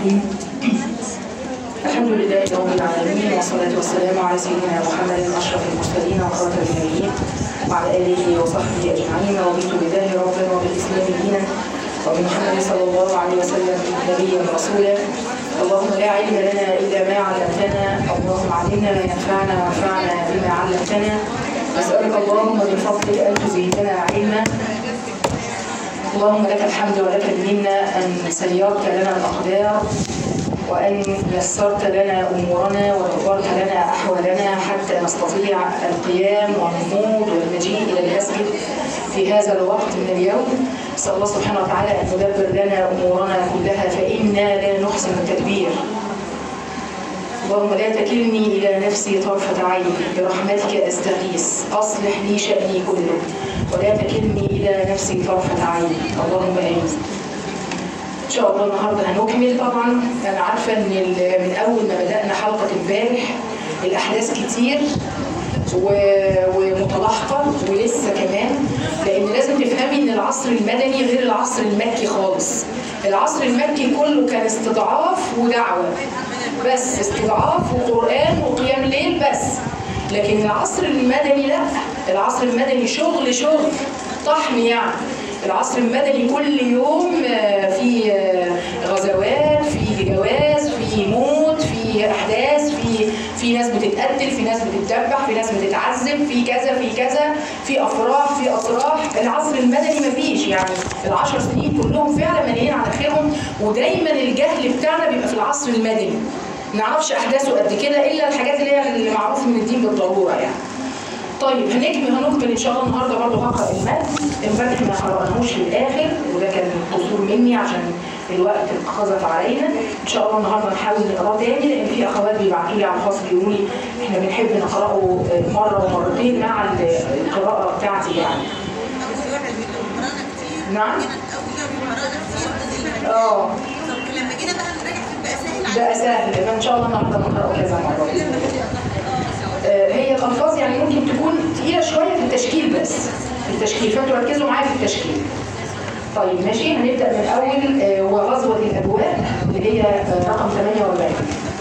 الرحيم الحمد لله رب العالمين والصلاة والسلام على سيدنا محمد أشرف المرسلين وخاتم النبيين وعلى آله وصحبه أجمعين رضيت بالله ربا وبالإسلام دينا وبمحمد صلى الله عليه وسلم نبيا رسولا اللهم لا علم لنا إلا ما علمتنا اللهم علمنا ما ينفعنا وانفعنا بما علمتنا نسألك اللهم من فضلك أن تزيدنا علما اللهم لك الحمد ولك المنة أن سيرت لنا الأقدار وأن يسرت لنا أمورنا ودبرت لنا أحوالنا حتى نستطيع القيام والنهوض والمجيء إلى المسجد في هذا الوقت من اليوم نسأل الله سبحانه وتعالى أن يدبر لنا أمورنا كلها فإنا لا نحسن التدبير اللهم لا تكلني إلى نفسي طرفة عين برحمتك أستغيث أصلح لي شأني كله ولا تكلني إلى نفسي طرفة عين اللهم آمين إن شاء الله النهارده هنكمل طبعا أنا عارفة إن ال- من أول ما بدأنا حلقة امبارح الأحداث كتير و- ومتلاحقة ولسه كمان لأن لازم تفهمي إن العصر المدني غير العصر المكي خالص العصر المكي كله كان استضعاف ودعوة بس استضعاف وقرآن وقيام ليل بس لكن العصر المدني لا العصر المدني شغل شغل طحن يعني العصر المدني كل يوم آه، في آه، غزوات في جواز في موت في احداث في في ناس بتتقتل في ناس بتتذبح في ناس بتتعذب في كذا في كذا في افراح في اطراح العصر المدني مفيش يعني العشر سنين كلهم فعلا مليانين على خيرهم ودايما الجهل بتاعنا بيبقى في العصر المدني ما نعرفش احداثه قد كده الا الحاجات اللي هي اللي معروف من الدين بالضروره يعني طيب هنكمل هنكمل ان شاء الله النهارده برضه هقرا المتن امبارح ما قراناهوش في الاخر وده كان قصور مني عشان الوقت قذف علينا ان شاء الله النهارده نحاول نقراه تاني لان في اخوات بيبعتوا لي على الخاص بيقولوا لي احنا بنحب نقراه مره ومرتين مع القراءه بتاعتي يعني نعم اه لما جينا بقى نراجع بقى سهل ده سهل يبقى ان شاء الله النهارده نقراه كذا مره بإذن الله. آه، هي الالفاظ يعني ممكن تكون تقيله شويه في التشكيل بس في التشكيل فانتوا ركزوا معايا في التشكيل طيب ماشي هنبدا من اول آه، وغزوه الابواب اللي هي آه، رقم 48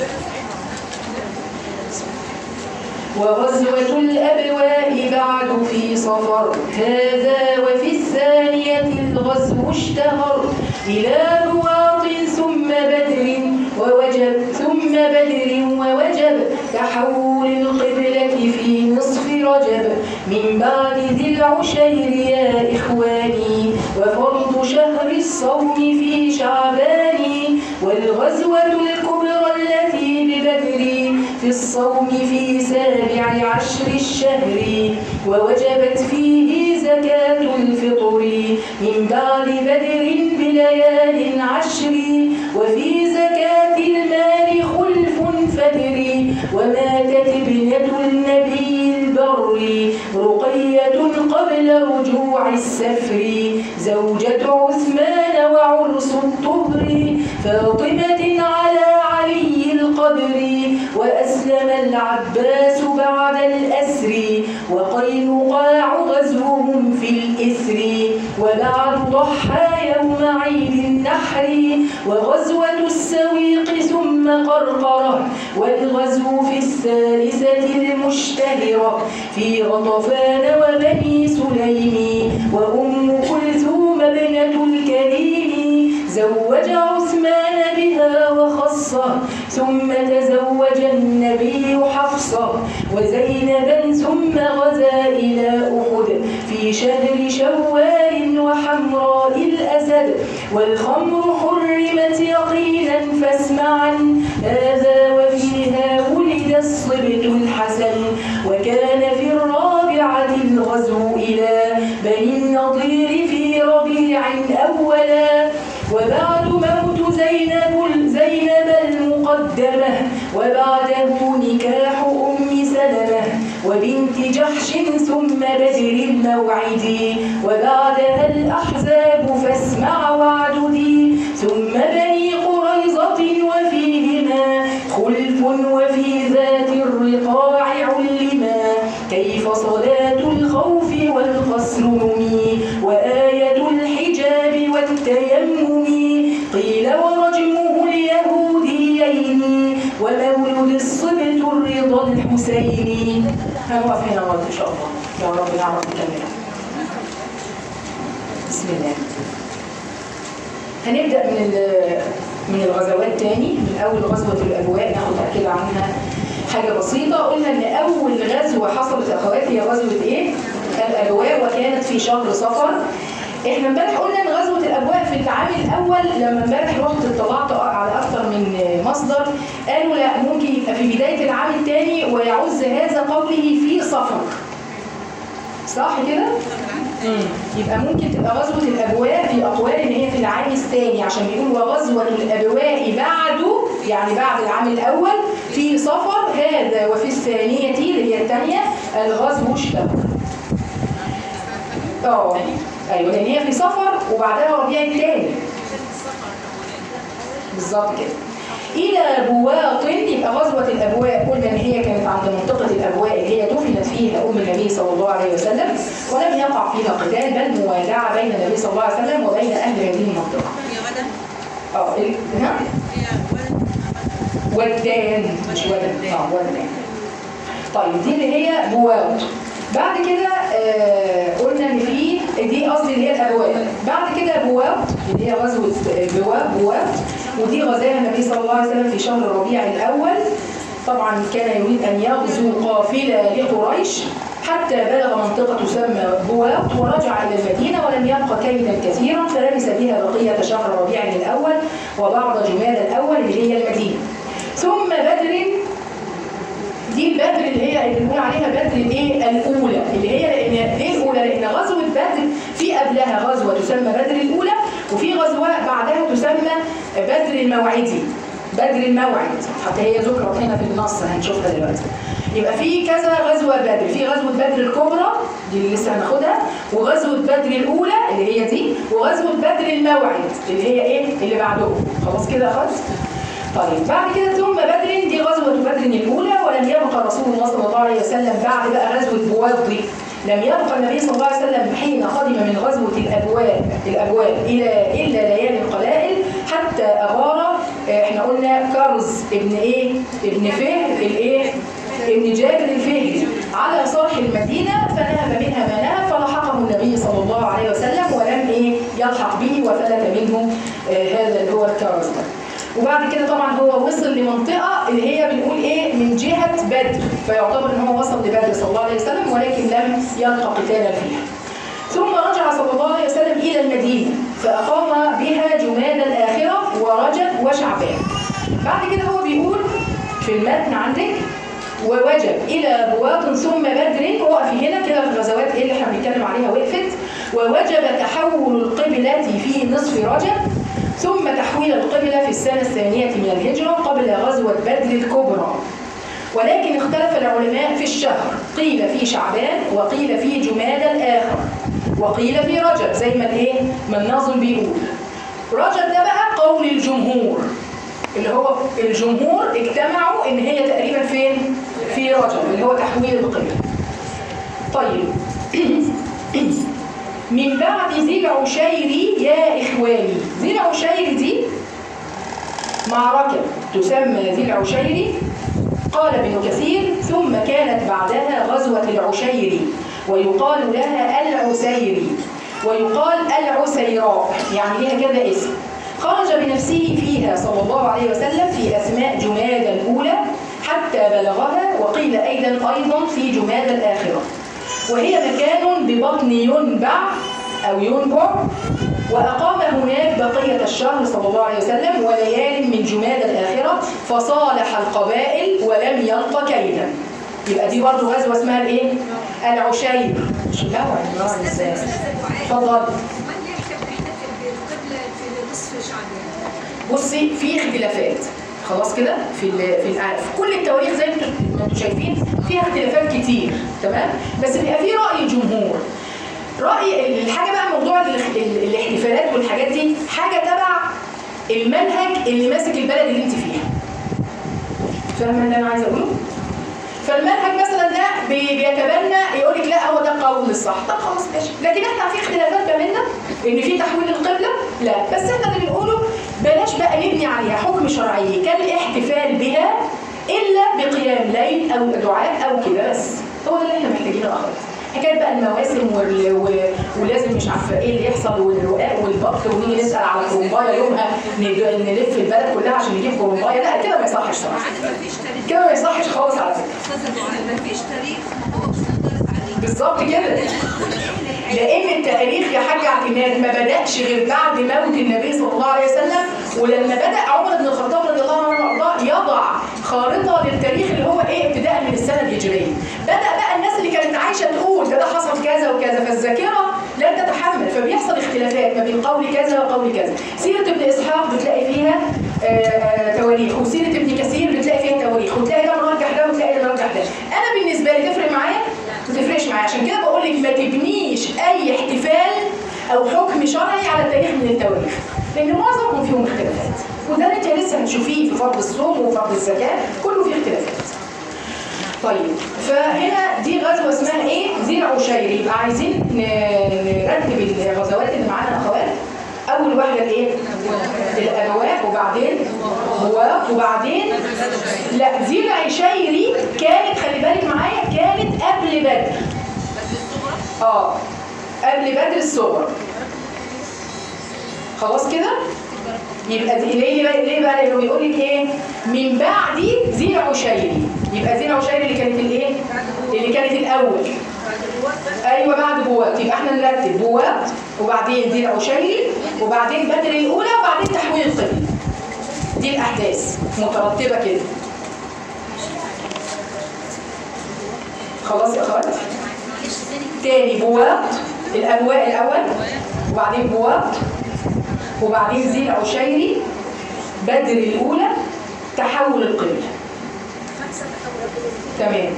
وغزوة الأبواء بعد في صفر هذا وفي الثانية الغزو اشتهر إلى رواط ثم بدر ووجب ثم بدر ووجب تحول القبلة في نصف رجب من بعد ذي العشير يا إخواني وفرض شهر الصوم في شعبان والغزوة الكبرى التي ببدر في الصوم في سابع عشر الشهر ووجبت فيه زكاة الفطر من بعد بدر بليال عشر وفي زكاة المال خلف فدر وماتت ابنة النبي البر رقية قبل رجوع السفر زوجة عثمان وعرس الطهر فاطمة على علي القدر وأسلم العباس بعد الأسر وقينقاع غزوهم في الإثر وبعد ضحى يوم عيد النحر وغزوة السويق ثم قرقرة والغزو في الثالثة المشتهرة في غطفان وبني سليم وأم كلثوم ابنة الكريم زوج عثمان بها وخصه ثم تزوج النبي حفصة وزينبا ثم غزا إلى أحد في شهر شوال وحمراء الأسد والخمر حرمت يقينا فاسمعا هذا وفيها ولد الصبت الحسن وكان في الرابعة الغزو إلى بني النضير في ربيع أولا وبعد موت زينب زينب المقدمة وبعده نكاح أم سلمة وبنت جحش ثم بدر الموعد وبعدها الأحزاب فاسمع وعددي ثم بني قريظة وفيهما خلف وفي ذات الرقاع علما كيف صلاة الخوف والقصر نمي وآية الحجاب والتيمم قيل ورجمه اليهود صراط الحسين هنقف هنا غلط ان شاء الله يا رب نعرف نكملها بسم الله هنبدا من ال- من الغزوات تاني من اول غزوه الابواء ناخد كده عنها حاجه بسيطه قلنا ان اول غزوه حصلت يا اخواتي هي غزوه ايه الابواء وكانت في شهر صفر احنا امبارح قلنا ان غزوه الابواء في العام الاول لما امبارح رحت اطلعت على اكثر من مصدر قالوا لا ممكن يبقى في بدايه العام الثاني ويعز هذا قوله في صفر صح كده؟ مم. يبقى ممكن تبقى غزوة الأبواء في أقوال إن هي في العام الثاني عشان بيقول وغزوة الأبواء بعده يعني بعد العام الأول في صفر هذا وفي الثانية اللي هي الثانية الغزو اشتبه. اه ايوه لان هي في صفر وبعدها ربيع الثاني بالظبط كده إلى بواط يبقى غزوة الأبواء قلنا إن هي كانت عند منطقة الأبواء اللي هي دفنت فيها أم النبي صلى الله عليه وسلم ولم يقع فيها قتال بل موالعة بين النبي صلى الله عليه وسلم وبين أهل هذه المنطقة. هي غدا اه ال- ها؟ هي ولد ودان مش ودان اه ودان طيب دي اللي هي بواط بعد كده آه قلنا ان في دي قصدي اللي هي الابواب بعد كده بواط اللي هي غزوه بواط بواط ودي غزاها النبي صلى الله عليه وسلم في شهر الربيع الاول طبعا كان يريد ان يغزو قافله لقريش حتى بلغ منطقة تسمى بواط ورجع إلى المدينة ولم يبق كيدا كثيرا فلبس بها بقية شهر ربيع الأول وبعض جماد الأول اللي هي المدينة ثم بدر دي البدر اللي هي اللي بنقول عليها بدر الايه الاولى اللي هي لان ليه الاولى لان غزوه بدر في قبلها غزوه تسمى بدر الاولى وفي غزوه بعدها تسمى بدر الموعدي بدر الموعد حتى هي ذكرت هنا في النص هنشوفها دلوقتي يبقى في كذا غزوه بدر في غزوه بدر الكبرى دي اللي لسه هناخدها وغزوه بدر الاولى اللي هي دي وغزوه بدر الموعد اللي هي ايه اللي بعدهم خلاص كده اخدت طيب بعد كده ثم بدر دي غزوة بدر الأولى ولم يبقى رسول الله صلى الله عليه وسلم بعد بقى غزوة بواد دي لم يبقى النبي صلى الله عليه وسلم حين قدم من غزوة الأبواب الأبواب إلى إلا ليالي القلائل حتى أغار آه، احنا قلنا كرز ابن إيه؟ ابن فهر الإيه؟ ابن جابر الفهري على صرح المدينة فنهب منها ما نهب فلحقه النبي صلى الله عليه وسلم ولم إيه؟ يلحق به وفلت منه آه، هذا اللي هو الكرز ده. وبعد كده طبعا هو وصل لمنطقة اللي هي بنقول ايه من جهة بدر فيعتبر ان هو وصل لبدر صلى الله عليه وسلم ولكن لم يلقى قتالا فيها ثم رجع صلى الله عليه وسلم إلى المدينة فأقام بها جماد الآخرة ورجب وشعبان بعد كده هو بيقول في المتن عندك ووجب إلى بواط ثم بدر وقفي هنا كده الغزوات إيه اللي احنا بنتكلم عليها وقفت ووجب تحول القبلة في نصف رجب ثم تحويل القبلة في السنة الثانية من الهجرة قبل غزوة بدر الكبرى ولكن اختلف العلماء في الشهر قيل في شعبان وقيل في جماد الآخر وقيل في رجب زي ما الايه ما الناظم بيقول رجب ده بقى قول الجمهور اللي هو الجمهور اجتمعوا ان هي تقريبا فين في رجب اللي هو تحويل القبلة طيب من بعد ذي العشير يا إخواني ذي العشير دي معركة تسمى ذي العشير قال ابن كثير ثم كانت بعدها غزوة العشير ويقال لها العسيري ويقال العسيراء يعني لها كذا اسم خرج بنفسه فيها صلى الله عليه وسلم في أسماء جماد الأولى حتى بلغها وقيل أيضا أيضا في جماد الآخرة وهي مكان ببطن ينبع أو ينبع وأقام هناك بقية الشهر صلى الله عليه وسلم وليال من جماد الآخرة فصالح القبائل ولم يلق كيدا يبقى دي برضه غزوة اسمها الايه؟ العشير مش الأول النهار ازاي؟ اتفضل من يحكم نحتفل بالقبلة في نصف شعبان؟ بصي في اختلافات خلاص كده في ال في, ال في كل التواريخ زي ما انتم ما انتم شايفين فيها اختلافات كتير تمام بس بيبقى في راي جمهور راي الحاجه بقى موضوع ال- ال- الاحتفالات والحاجات دي حاجه تبع المنهج اللي ماسك البلد اللي انت فيها فاهمه اللي انا عايزه اقوله فالمنهج مثلا ده بي- بيتبنى يقول لك لا هو ده القول الصح طب خلاص ماشي لكن احنا في اختلافات ما بيننا ان في تحويل القبله لا بس احنا اللي بنقوله بلاش بقى نبني عليها حكم شرعي كالاحتفال بها الا بقيام ليل او دعاء او كده بس هو ده اللي احنا محتاجينه اخر حكايه بقى المواسم وال... و... ولازم مش عارفه ايه اللي يحصل والرقاق والبط ونيجي نسال على كرومبايه يومها ند- نلف البلد كلها عشان نجيب كرومبايه لا كده ما يصحش صراحه مفيش تاريخ كده ما يصحش خالص على فكره استاذ دعاء مفيش تاريخ ما هو مش معترض عليه بالظبط كده لان التاريخ يا حاج اعتماد ما بداش غير بعد موت النبي صلى الله عليه وسلم ولما بدا عمر بن الخطاب رضي الله عنه وارضاه يضع خارطه للتاريخ اللي هو ايه ابتداء من السنه الهجريه بدا بقى الناس اللي كانت عايشه تقول ده ده حصل كذا وكذا فالذاكره لن تتحمل فبيحصل اختلافات ما بين قول كذا وقول كذا سيره ابن اسحاق بتلاقي فيها آه، آه، تواريخ وسيره ابن كثير بتلاقي فيها تواريخ وتلاقي ده مرجح ده وتلاقي ده مرجح ده انا بالنسبه لي تفرق معايا ما تفرقش معايا عشان كده بقول لك ما تبنيش اي احتفال او حكم شرعي على التاريخ من التواريخ لان معظمهم فيهم اختلافات وده اللي انت لسه هتشوفيه في فرض الصوم وفرض الزكاه كله فيه اختلافات طيب فهنا دي غزوه اسمها ايه؟ ذي العشير يبقى عايزين ن- نرتب الغزوات اللي معانا اخوات اول واحده الايه؟ الابواء وبعدين بواق وبعدين لا ذي العشيري كانت خلي بالك معايا كانت قبل بدر اه قبل بدر الصغرى خلاص كده يبقى دي ليه بقى ليه بقى لانه بيقول لك ايه من بعد ذي العشيري يبقى ذي العشيري اللي كانت الايه اللي كانت الاول ايوه بعد بوات يبقى احنا نرتب بوات وبعدين ذي العشيري وبعدين بدر الاولى وبعدين تحويل القبله دي الاحداث مترتبه كده خلاص يا اخوات تاني بوات الابواء الاول وبعدين بوات وبعدين ذي العشيري بدر الاولى تحول القبله تمام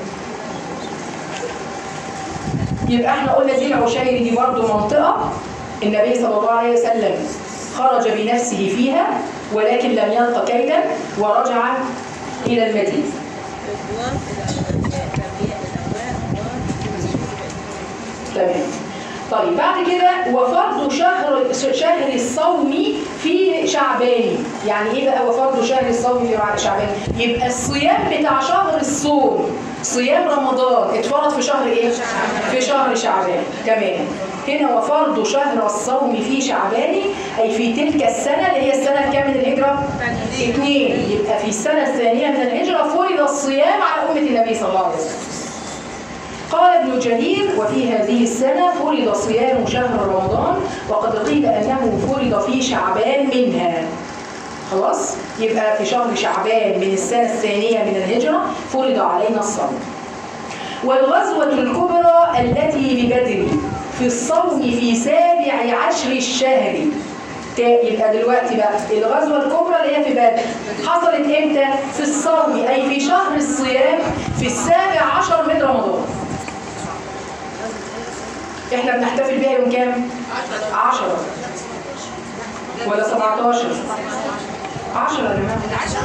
يبقى احنا قلنا ذي العشيري دي برضو منطقه النبي صلى الله عليه وسلم خرج بنفسه فيها ولكن لم يلق كيدا ورجع الى المدينه تمام طيب بعد كده وفرض شهر شهر الصوم في شعبان يعني ايه بقى وفرض شهر الصوم في شعبان يبقى الصيام بتاع شهر الصوم صيام رمضان اتفرض في شهر ايه في شهر شعبان تمام هنا وفرض شهر الصوم في شعبان اي في تلك السنه اللي هي السنه الكام من الهجره اثنين يبقى في السنه الثانيه من الهجره فرض الصيام على امه النبي صلى الله عليه وسلم قال ابن جرير وفي هذه السنة فرض صيام شهر رمضان وقد قيل أنه فرض في شعبان منها خلاص يبقى في شهر شعبان من السنة الثانية من الهجرة فرض علينا الصوم والغزوة الكبرى التي ببدر في الصوم في سابع عشر الشهر تا- يبقى دلوقتي بقى الغزوة الكبرى اللي هي في بدر حصلت امتى؟ في الصوم أي في شهر الصيام في السابع عشر من رمضان احنا بنحتفل بيها يوم كام؟ 10 ولا 17 10 يا جماعه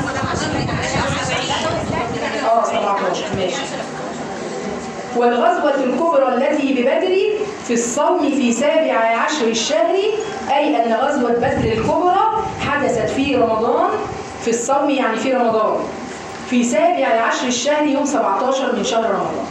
اه 17 ماشي والغزوة الكبرى التي ببدر في الصوم في سابع عشر الشهر أي أن غزوة بدر الكبرى حدثت في رمضان في الصوم يعني في رمضان في سابع عشر الشهر يوم 17 من شهر رمضان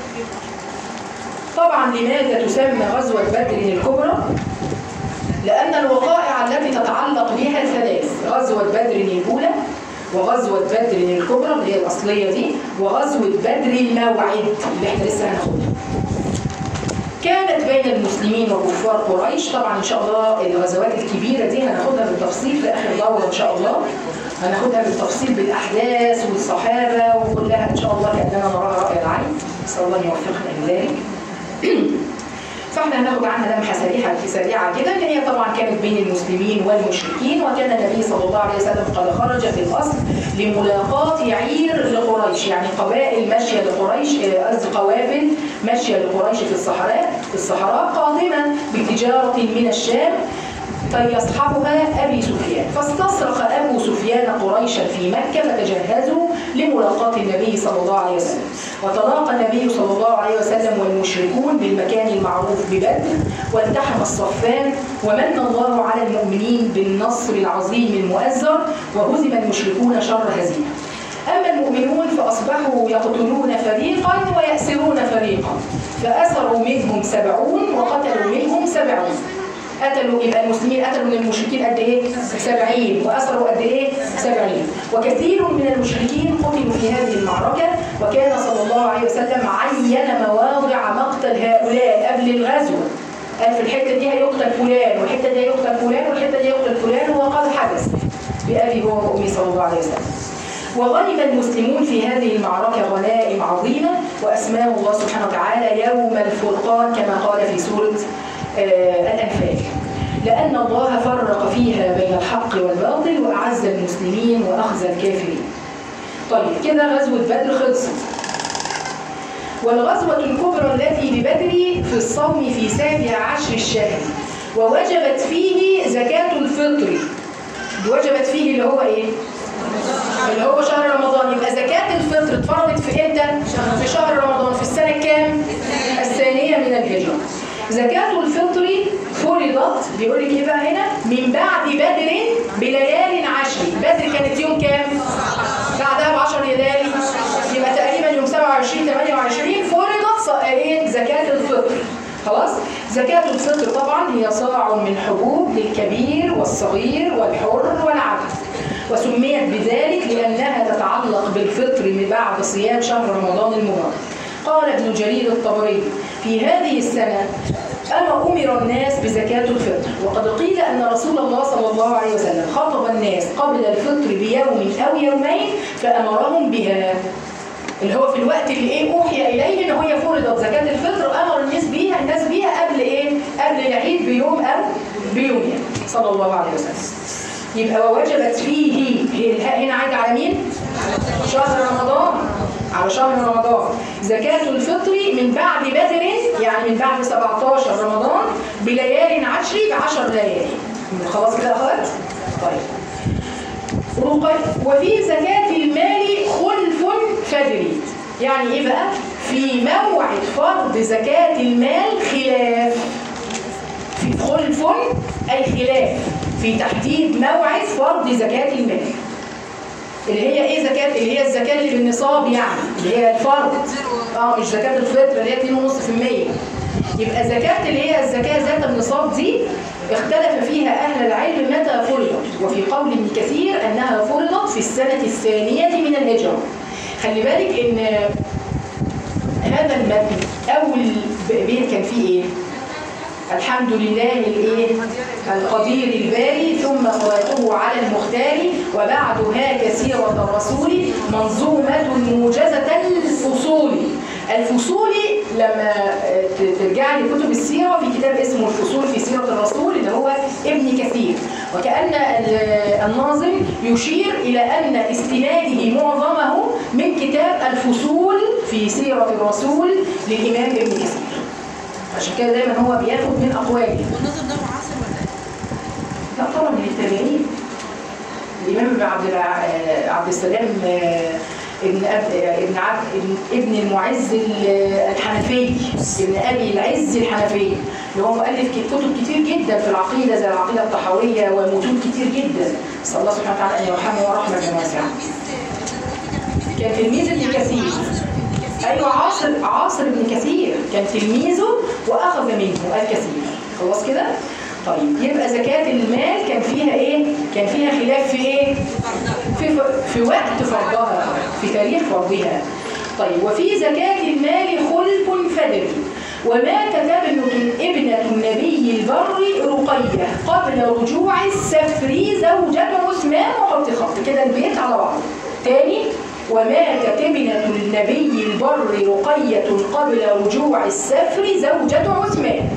طبعا لماذا تسمى غزوة بدر الكبرى؟ لأن الوقائع التي تتعلق بها ثلاث غزوة بدر الأولى وغزوة بدر الكبرى اللي هي الأصلية دي وغزوة بدر الموعد اللي احنا لسه هناخدها كانت بين المسلمين وكفار قريش طبعا ان شاء الله الغزوات الكبيره دي هناخدها بالتفصيل في اخر دوره ان شاء الله هناخدها بالتفصيل بالاحداث والصحابه وكلها ان شاء الله كاننا نراها راي العين نسال الله ان يوفقنا لذلك فاحنا هناخد عنها لمحه سريعه سريعه كده ان هي طبعا كانت بين المسلمين والمشركين وكان النبي صلى الله عليه وسلم قد خرج في الاصل لملاقاة عير لقريش يعني قبائل ماشيه لقريش آه، قصدي قوافل ماشيه لقريش في الصحراء في الصحراء قادمه بتجاره من الشام فيصحبها أبي سفيان فاستصرخ أبو سفيان قريشا في مكة فتجهزوا لملاقاة النبي صلى الله عليه وسلم وتلاقى النبي صلى الله عليه وسلم والمشركون بالمكان المعروف ببدر والتحم الصفان ومن الله على المؤمنين بالنصر العظيم المؤزر وهزم المشركون شر هزيمة أما المؤمنون فأصبحوا يقتلون فريقا ويأسرون فريقا فأسروا منهم سبعون وقتلوا منهم سبعون قتلوا يبقى المسلمين قتلوا من المشركين قد ايه؟ 70 واسروا قد ايه؟ 70 وكثير من المشركين قتلوا في هذه المعركه وكان صلى الله عليه وسلم عين مواضع مقتل هؤلاء قبل الغزو قال في الحته دي هيقتل فلان والحته دي هيقتل فلان والحته دي هيقتل فلان وقد حدث بأبي هو وأمي صلى الله عليه وسلم وغنم المسلمون في هذه المعركة غنائم عظيمة وأسماه الله سبحانه وتعالى يوم الفرقان كما قال في سورة آه، الأنفال لأن الله فرق فيها بين الحق والباطل وأعز المسلمين وأخزى الكافرين طيب كده غزوة بدر خلصت والغزوة الكبرى التي ببدر في الصوم في سابع عشر الشهر ووجبت فيه زكاة الفطر وجبت فيه اللي هو ايه؟ اللي هو شهر رمضان يبقى زكاة الفطر اتفرضت في امتى؟ في شهر رمضان في السنة كام؟ الثانية من الهجرة. زكاة الفطر فرضت بيقول لك ايه بقى هنا؟ من بعد بدر بليال عشر، بدر كانت يوم كام؟ بعدها ب 10 ليالي يبقى تقريبا يوم 27 28 فرضت ص- ايه؟ زكاة الفطر. خلاص؟ زكاة الفطر طبعا هي صاع من حبوب للكبير والصغير والحر والعبد. وسميت بذلك لأنها تتعلق بالفطر من بعد صيام شهر رمضان المبارك قال ابن جرير الطبري في هذه السنة أما أمر الناس بزكاة الفطر وقد قيل أن رسول الله صلى الله عليه وسلم خطب الناس قبل الفطر بيوم أو يومين فأمرهم بها اللي هو في الوقت اللي ايه اوحي اليه ان هي فرضت زكاه الفطر امر الناس بيها الناس بيها قبل ايه؟ قبل العيد بيوم او بيومين صلى الله عليه وسلم. يبقى ووجبت فيه هي الهاء هنا عايده على مين؟ شهر رمضان على شهر رمضان زكاة الفطر من بعد بدر يعني من بعد 17 رمضان بليال عشر بعشر ليالي خلاص كده أخذت؟ طيب رقي وفي زكاة المال خلف فجري يعني ايه بقى؟ في موعد فرض زكاة المال خلاف في خلف أي خلاف في تحديد موعد فرض زكاة المال اللي هي ايه زكاة اللي هي الزكاة اللي بالنصاب يعني اللي هي الفرض اه مش زكاة الفطر اللي هي 2.5% يبقى زكاة اللي هي الزكاة ذات النصاب دي اختلف فيها أهل العلم متى فرضت وفي قول ابن كثير أنها فرضت في السنة الثانية من الهجرة خلي بالك إن هذا المتن أول بيت كان فيه إيه؟ الحمد لله الايه القدير الباري ثم صلاته على المختار وبعدها كثيرة الرسول منظومة موجزة الفصول الفصول لما ت- ترجع لكتب السيرة في كتاب اسمه الفصول في سيرة الرسول اللي هو ابن كثير وكأن ال- الناظم يشير إلى أن استناده معظمه من كتاب الفصول في سيرة الرسول للإمام ابن كثير عشان كده دايما هو بياخد من اقواله والنظم ده معاصر ولا ايه؟ لا طبعا من التابعين الامام ابن عبد الع- آه، عبد السلام آه، ابن أب... آه، ابن عبد ابن, ابن المعز ال- الحنفي ابن ابي العز الحنفي اللي هو مؤلف ك- كتب كتير جدا في العقيده زي العقيده الطحاويه ومتون كتير جدا نسال الله سبحانه وتعالى ان يرحمه ورحمه واسعه كان تلميذ ابن كثير ايوه عاصر عاصر ابن كثير كان تلميذه واخذ منه الكثير خلاص كده طيب يبقى زكاة المال كان فيها ايه كان فيها خلاف في ايه في في وقت فرضها في تاريخ فرضها طيب وفي زكاة المال خلف فدري وماتت ابنة ابنة النبي البر رقية قبل رجوع السفري زوجة عثمان وحط خط كده البيت على بعض تاني وماتت ابنة النبي البر رقية قبل رجوع السفر زوجة عثمان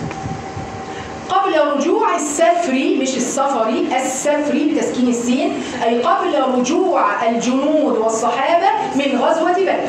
قبل رجوع السفري مش السفري السفري بتسكين السين أي قبل رجوع الجنود والصحابة من غزوة بدر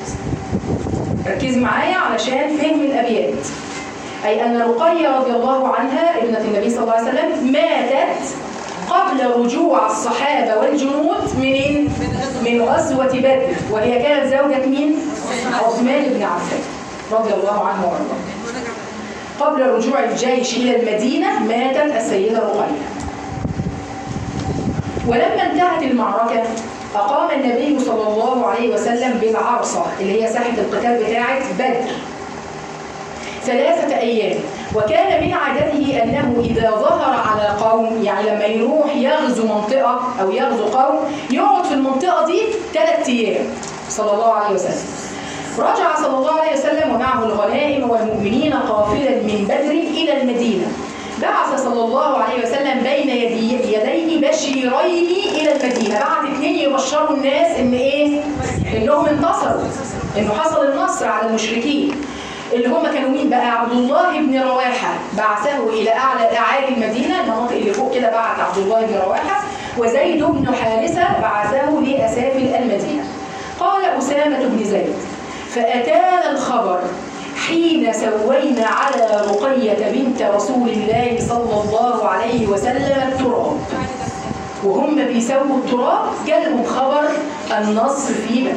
ركز معايا علشان فهم الأبيات أي أن رقية رضي الله عنها ابنة النبي صلى الله عليه وسلم ماتت قبل رجوع الصحابة والجنود منين؟ من غزوة بدر وهي كانت زوجة مين؟ عثمان بن عفان رضي الله عنه وارضاه قبل رجوع الجيش إلى المدينة ماتت السيدة رقية ولما انتهت المعركة أقام النبي صلى الله عليه وسلم بالعرصة اللي هي ساحة القتال بتاعة بدر ثلاثة أيام وكان من عادته أنه إذا ظهر على قوم يعني لما يروح يغزو منطقة أو يغزو قوم يقعد في المنطقة دي ثلاث أيام صلى الله عليه وسلم رجع صلى الله عليه وسلم ومعه الغنائم والمؤمنين قافلا من بدر إلى المدينة بعث صلى الله عليه وسلم بين يدي يديه بشيرين إلى المدينة بعد اثنين يبشروا الناس إن إيه؟ إنهم انتصروا إنه حصل النصر على المشركين اللي هم كانوا مين بقى عبد الله بن رواحة بعثه إلى أعلى أعالي المدينة المناطق اللي فوق كده بعث عبد الله بن رواحة وزيد بن حارثة بعثه لأسافل المدينة قال أسامة بن زيد فأتانا الخبر حين سوينا على رقية بنت رسول الله صلى الله عليه وسلم التراب وهم بيسووا التراب جالهم خبر النصر في بدر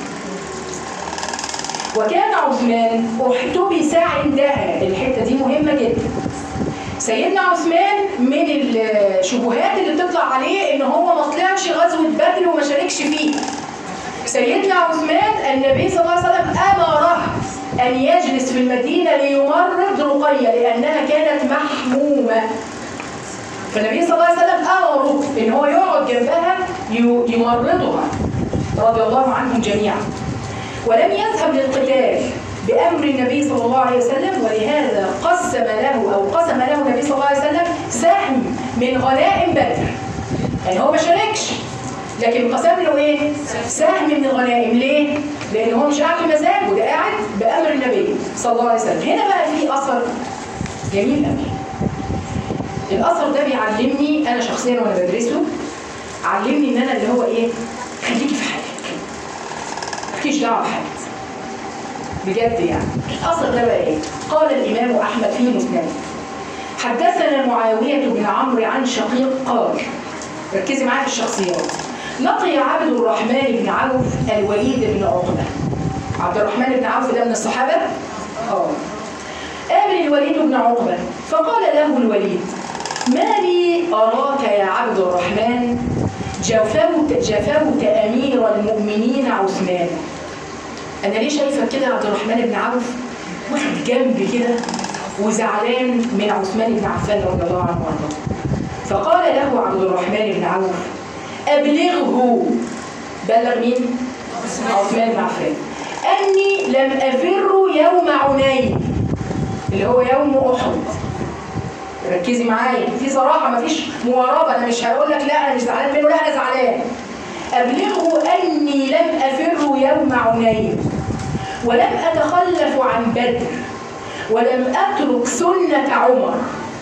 وكان عثمان احتبس عندها الحته دي مهمه جدا سيدنا عثمان من الشبهات اللي بتطلع عليه ان هو ما طلعش غزوه بدر وما شاركش فيه سيدنا عثمان النبي صلى الله عليه وسلم امره ان يجلس في المدينه ليمرض رقيه لانها كانت محمومه فالنبي صلى الله عليه وسلم امره ان هو يقعد جنبها يمرضها رضي الله عنهم جميعا ولم يذهب للقتال بأمر النبي صلى الله عليه وسلم ولهذا قسم له أو قسم له النبي صلى الله عليه وسلم سهم من غنائم بدر يعني هو ما شاركش لكن قسم له ايه؟ سهم من الغنائم ليه؟ لأن هو مش قاعد بمزاجه ده قاعد بأمر النبي صلى الله عليه وسلم هنا بقى في أثر جميل قوي الأثر ده بيعلمني أنا شخصيا وأنا بدرسه علمني إن أنا اللي هو إيه؟ خليكي في حالك مالكيش دعوه بحد بجد يعني الاصل ده بقى ايه قال الامام احمد في مسنده حدثنا معاويه بن عمرو عن شقيق قال ركزي معايا في الشخصيات لقي عبد الرحمن بن عوف الوليد بن عقبه عبد الرحمن بن عوف ده من الصحابه اه قابل الوليد بن عقبه فقال له الوليد ما لي اراك يا عبد الرحمن جفوت جفوت امير المؤمنين عثمان انا ليه شايفك كده يا عبد الرحمن بن عوف واخد جنب كده وزعلان من عثمان بن عفان رضي الله عنه وارضاه فقال له عبد الرحمن بن عوف ابلغه بلغ مين عثمان بن عفان اني لم افر يوم عنين اللي هو يوم احد ركزي معايا في صراحه مفيش مواربه انا مش هقول لك لا انا مش زعلان منه لا انا زعلان ابلغه اني لم افر يوم عنين ولم اتخلف عن بدر ولم اترك سنه عمر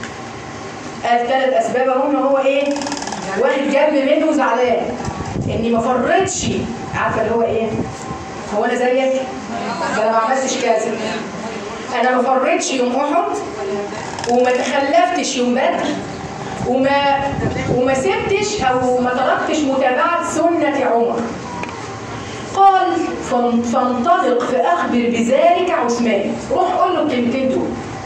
الثلاث اسباب هم هو ايه واحد جنب منه زعلان اني ما فرطش عارفه اللي هو ايه هو انا زيك ده انا ما عملتش كذا انا ما فرطش يوم احد وما تخلفتش يوم بدر وما وما سبتش او ما تركتش متابعه سنه عمر قال فانطلق فاخبر بذلك عثمان روح قول له الكلمتين دول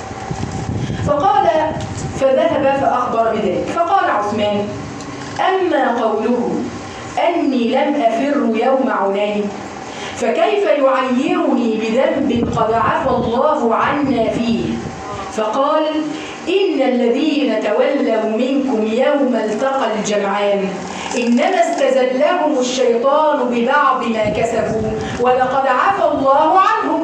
فقال فذهب فاخبر بذلك فقال عثمان اما قوله اني لم افر يوم عنين فكيف يعيرني بذنب قد عفى الله عنا فيه فقال إن الذين تولوا منكم يوم التقى الجمعان إنما استزلهم الشيطان ببعض ما كسبوا ولقد عفى الله عنهم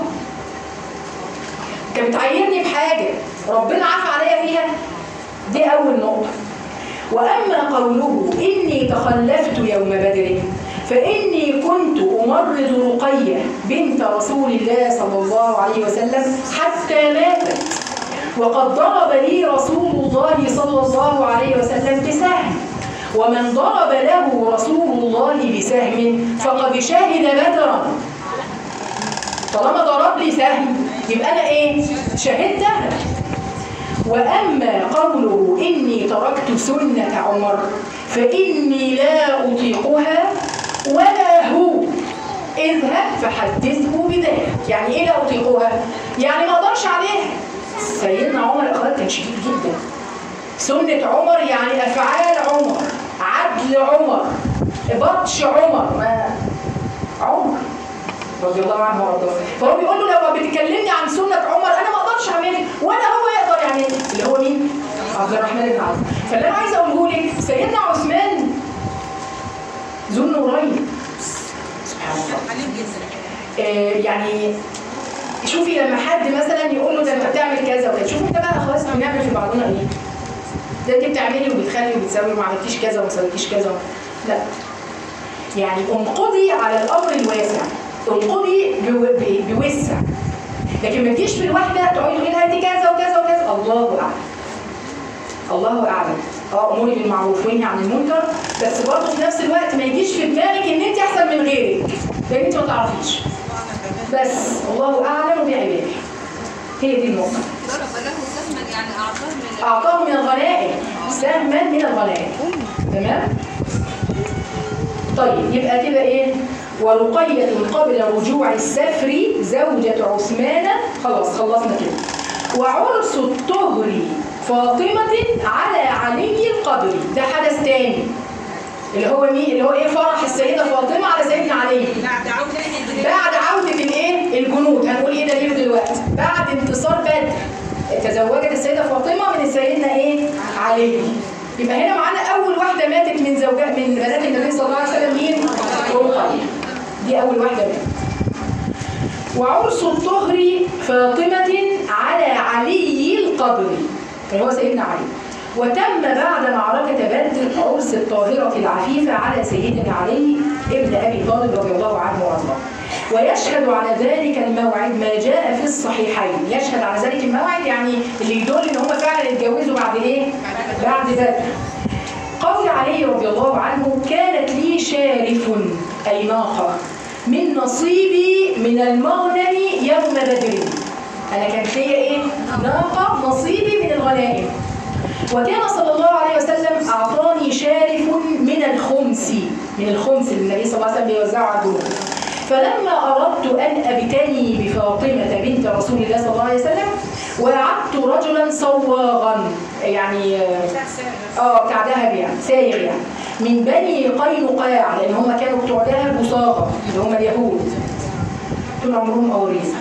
كانت بتعيرني بحاجة ربنا عفى عليا فيها دي أول نقطة وأما قوله إني تخلفت يوم بدر فإني كنت أمرض رقية بنت رسول الله صلى الله عليه وسلم حتى ماتت وقد ضرب لي رسول الله صلى الله عليه وسلم بسهم ومن ضرب له رسول الله بسهم فقد شهد بدرا طالما ضرب لي سهم يبقى انا ايه شهدتها واما قوله اني تركت سنه عمر فاني لا اطيقها ولا هو اذهب فحدثه بذلك يعني ايه لا اطيقها يعني ما اقدرش عليها سيدنا عمر الاخلاق كان شديد جدا سنة عمر يعني أفعال عمر عدل عمر بطش عمر ما عمر رضي الله عنه وارضاه فهو بيقول له لو بتكلمني عن سنه عمر انا ما اقدرش اعملها ولا هو يقدر يعملها اللي هو مين؟ عبد الرحمن بن عوف فاللي انا عايزه اقوله لك سيدنا عثمان ذو النورين سبحان الله حليم جدا آه، يعني شوفي لما حد مثلا يقول له ده انت بتعمل كذا وكذا شوفي انت بقى خلاص بنعمل في بعضنا ايه ده انت بتعملي وبتخلي وبتسوي وما عملتيش كذا وما سويتيش كذا لا يعني انقضي على الامر الواسع انقضي بو- ب- بوسع لكن ما تجيش في الواحده تقعدي تقولي لها دي كذا وكذا وكذا الله اعلم الله اعلم اه اموري بالمعروف وانهي عن المنكر بس برضه في نفس الوقت ما يجيش في دماغك ان انت احسن من غيرك لان انت ما تعرفيش بس الله اعلم بعباده هي دي النقطه ضرب له سهما يعني اعطاه من اعطاه من الغنائم سهما من الغنائم تمام طيب يبقى كده ايه ورقية قبل رجوع السفر زوجة عثمان خلاص خلصنا كده وعرس الطهر فاطمة على علي القدر ده حدث تاني اللي هو مين اللي هو ايه فرح السيدة فاطمة على سيدنا علي بعد عودة بعد عودة الايه؟ الجنود هنقول ايه دليله دلوقتي؟ بعد انتصار بدر تزوجت السيدة فاطمة من سيدنا ايه؟ علي يبقى هنا معانا أول واحدة ماتت من زوجات من بنات النبي صلى الله عليه وسلم مين؟ رقية دي أول واحدة ماتت وعرس الطهر فاطمة على علي القدر اللي هو سيدنا علي وتم بعد معركة بدر عرس الطاهرة العفيفة على سيدنا علي ابن أبي طالب رضي الله عنه وارضاه ويشهد على ذلك الموعد ما جاء في الصحيحين يشهد على ذلك الموعد يعني اللي يدل ان هم فعلا اتجوزوا بعد ايه بعد بدر قول علي رضي الله عنه كانت لي شارف أي ناقة من نصيبي من المغنم يوم بدر أنا كانت لي إيه؟ ناقة نصيبي من الغنائم وكان صلى الله عليه وسلم أعطاني شارف من الخمس من الخمس اللي النبي صلى الله عليه وسلم بيوزعه على الجنود فلما أردت أن أبتني بفاطمة بنت رسول الله صلى الله عليه وسلم وعدت رجلا صواغا يعني آه، اه بتاع دهب يعني سايغ يعني من بني قينقاع لان هم كانوا بتوع دهب وصاغه اللي هم اليهود طول عمرهم قواريز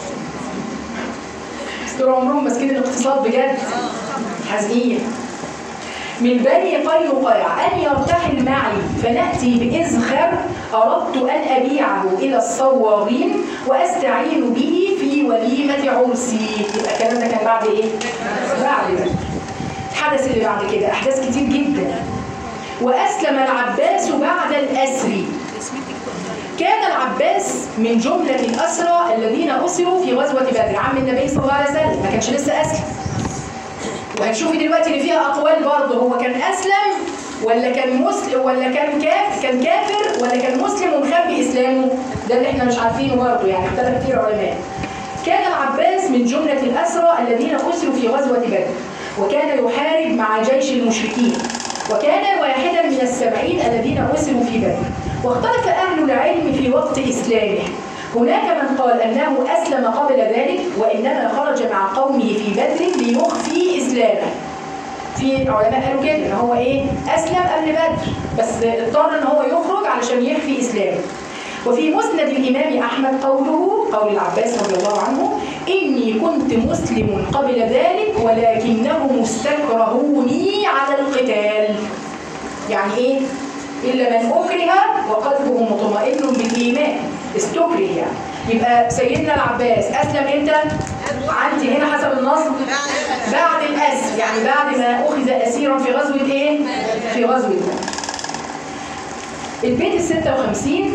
طول عمرهم ماسكين الاقتصاد بجد حزين من بني قينقاع أن يرتحل معي فنأتي بإزخر أردت أن أبيعه إلى الصواغين وأستعين به في وليمة عرسي يبقى الكلام ده كان بعد إيه؟ بعد بدر الحدث اللي بعد كده أحداث كتير جدا وأسلم العباس بعد الأسر كان العباس من جملة الأسرى الذين أسروا في غزوة بدر عم النبي صلى الله عليه وسلم ما كانش لسه أسلم وهنشوفي دلوقتي ان فيها اقوال برضه هو كان اسلم ولا كان مسلم ولا كان كاف كان كافر ولا كان مسلم ومخبي اسلامه ده اللي احنا مش عارفينه برضه يعني اختلف كتير علماء كان العباس من جملة الأسرى الذين أسروا في غزوة بدر وكان يحارب مع جيش المشركين وكان واحدا من السبعين الذين أسروا في بدر واختلف أهل العلم في وقت إسلامه هناك من قال أنه أسلم قبل ذلك وإنما خرج مع قومه في بدر ليخفي إسلامه في علماء قالوا كده ان هو ايه اسلم قبل بدر بس اضطر ان هو يخرج علشان يخفي اسلامه وفي مسند الامام احمد قوله قول العباس رضي الله عنه اني كنت مسلم قبل ذلك ولكنهم استكرهوني على القتال يعني ايه الا من اكره وقلبه مطمئن بالايمان استكره يعني يبقى سيدنا العباس اسلم امتى عندي هنا حسب النص بعد الأسر يعني بعد ما أخذ أسيرا في غزوة إيه؟ في غزوة بدر. البيت الستة وخمسين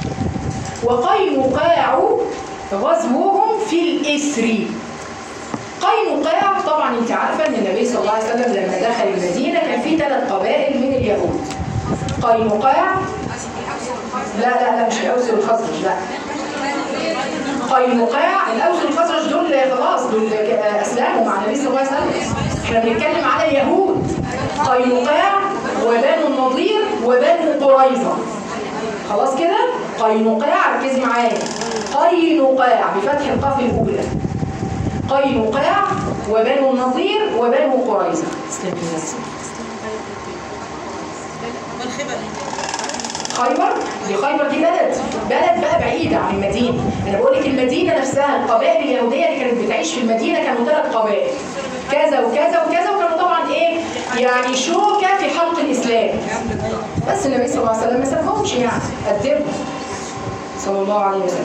وقينقاع غزوهم في الإسر قينقاع طبعا انت عارفة ان النبي صلى الله عليه وسلم لما دخل المدينة كان في ثلاث قبائل من اليهود قينقاع لا لا لا مش الأوس والخزرج لا قينقاع الاوس والخزرج دول خلاص دول اسلموا مع النبي صلى الله عليه وسلم احنا بنتكلم على اليهود قينقاع وبنو النضير وبنو قريظه خلاص كده قينقاع ركزي معايا قينقاع بفتح القاف الاولى قينقاع وبنو النضير وبنو قريظه استني بس والخبر خيبر دي خيبر دي بلد بلد بقى بعيدة عن المدينة أنا بقول لك المدينة نفسها القبائل اليهودية اللي كانت بتعيش في المدينة كانوا ثلاث قبائل كذا وكذا وكذا وكانوا طبعا إيه يعني شوكة في حلق الإسلام بس النبي صلى الله عليه وسلم ما سابهمش يعني قدمهم صلى الله عليه وسلم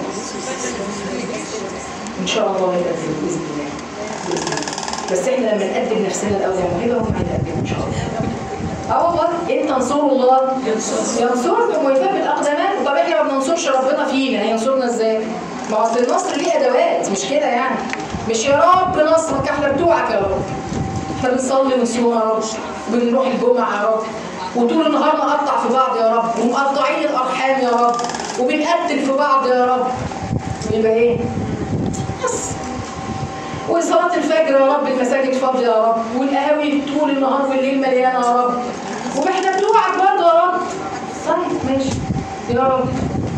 ان شاء الله يقدم باذن الله بإذن الله. بس احنا لما نقدم نفسنا الاول يا موهبه هم هيقدموا ان شاء الله اه والله ان تنصروا الله ينصركم ويثبت اقدامكم طب احنا ما بننصرش ربنا فينا هينصرنا ازاي؟ ما اصل النصر ليه ادوات مش كده يعني مش يا رب نصرك احنا بتوعك يا رب احنا بنصلي ونصوم يا رب بنروح الجمعه يا رب وطول النهار نقطع في بعض يا رب ومقطعين الارحام يا رب وبنقتل في بعض يا رب يبقى ايه؟ بس وصلاة الفجر يا رب المساجد فاضية يا رب والقهاوي طول النهار والليل مليانة يا رب واحنا بتوعك برضه يا رب طيب ماشي يا رب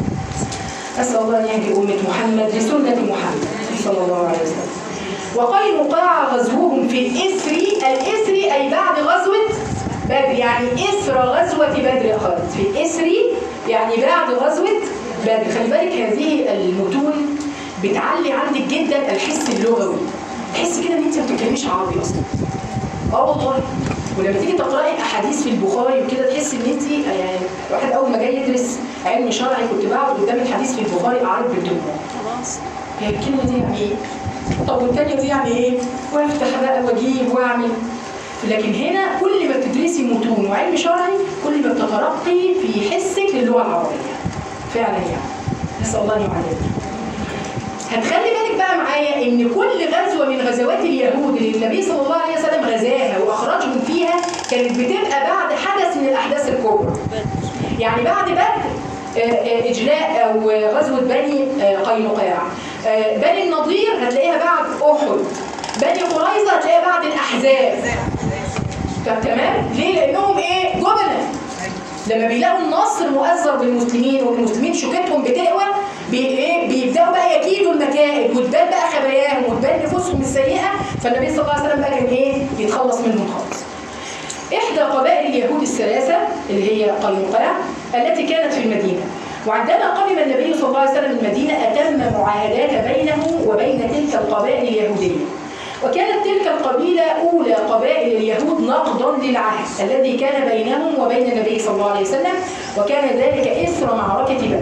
أسأل الله أن يهدي أمة محمد لسنة محمد صلى الله عليه وسلم وقينقاع غزوهم في الإسر الإسر أي بعد غزوة بدر يعني إسر غزوة بدر يا خالد في الإسر يعني بعد غزوة بدر خلي بالك هذه المتون بتعلي عندك جدا الحس اللغوي تحس كده ان انت ما بتتكلميش عربي اصلا اه والله ولما تيجي تقراي احاديث في البخاري وكده تحس ان انت يعني واحد اول ما جاي يدرس علم شرعي كنت بقعد قدام الحديث في البخاري اعرف بالدموع خلاص هي الكلمه دي يعني ايه؟ طب والتانيه دي يعني ايه؟ وافتح بقى واجيب واعمل لكن هنا كل ما بتدرسي متون وعلم شرعي كل ما بتترقي في حسك للغه العربيه فعلا يعني نسال الله ان يعلمنا هتخلي بالك بقى معايا ان كل غزوه من غزوات اليهود اللي النبي صلى الله عليه وسلم غزاها واخرجهم فيها كانت بتبقى بعد حدث من الاحداث الكبرى يعني بعد بدر آه، آه، اجلاء او غزوه بني آه، قينقاع آه، بني النضير هتلاقيها بعد احد بني قريظه هتلاقيها بعد الاحزاب طب تمام ليه لانهم ايه جبنه لما بيلاقوا النصر مؤثر بالمسلمين والمسلمين شوكتهم بتقوى بي ايه بيبداوا بقى يكيدوا المكائد وتبان بقى خباياهم وتبان نفوسهم السيئه فالنبي صلى الله عليه وسلم بقى كان ايه يتخلص منهم خالص. احدى قبائل اليهود الثلاثه اللي هي قينقاع التي كانت في المدينه وعندما قدم النبي صلى الله عليه وسلم المدينه اتم معاهدات بينه وبين تلك القبائل اليهوديه. وكانت تلك القبيلة أولى قبائل اليهود نقضا للعهد الذي كان بينهم وبين النبي صلى الله عليه وسلم وكان ذلك إثر معركة بدر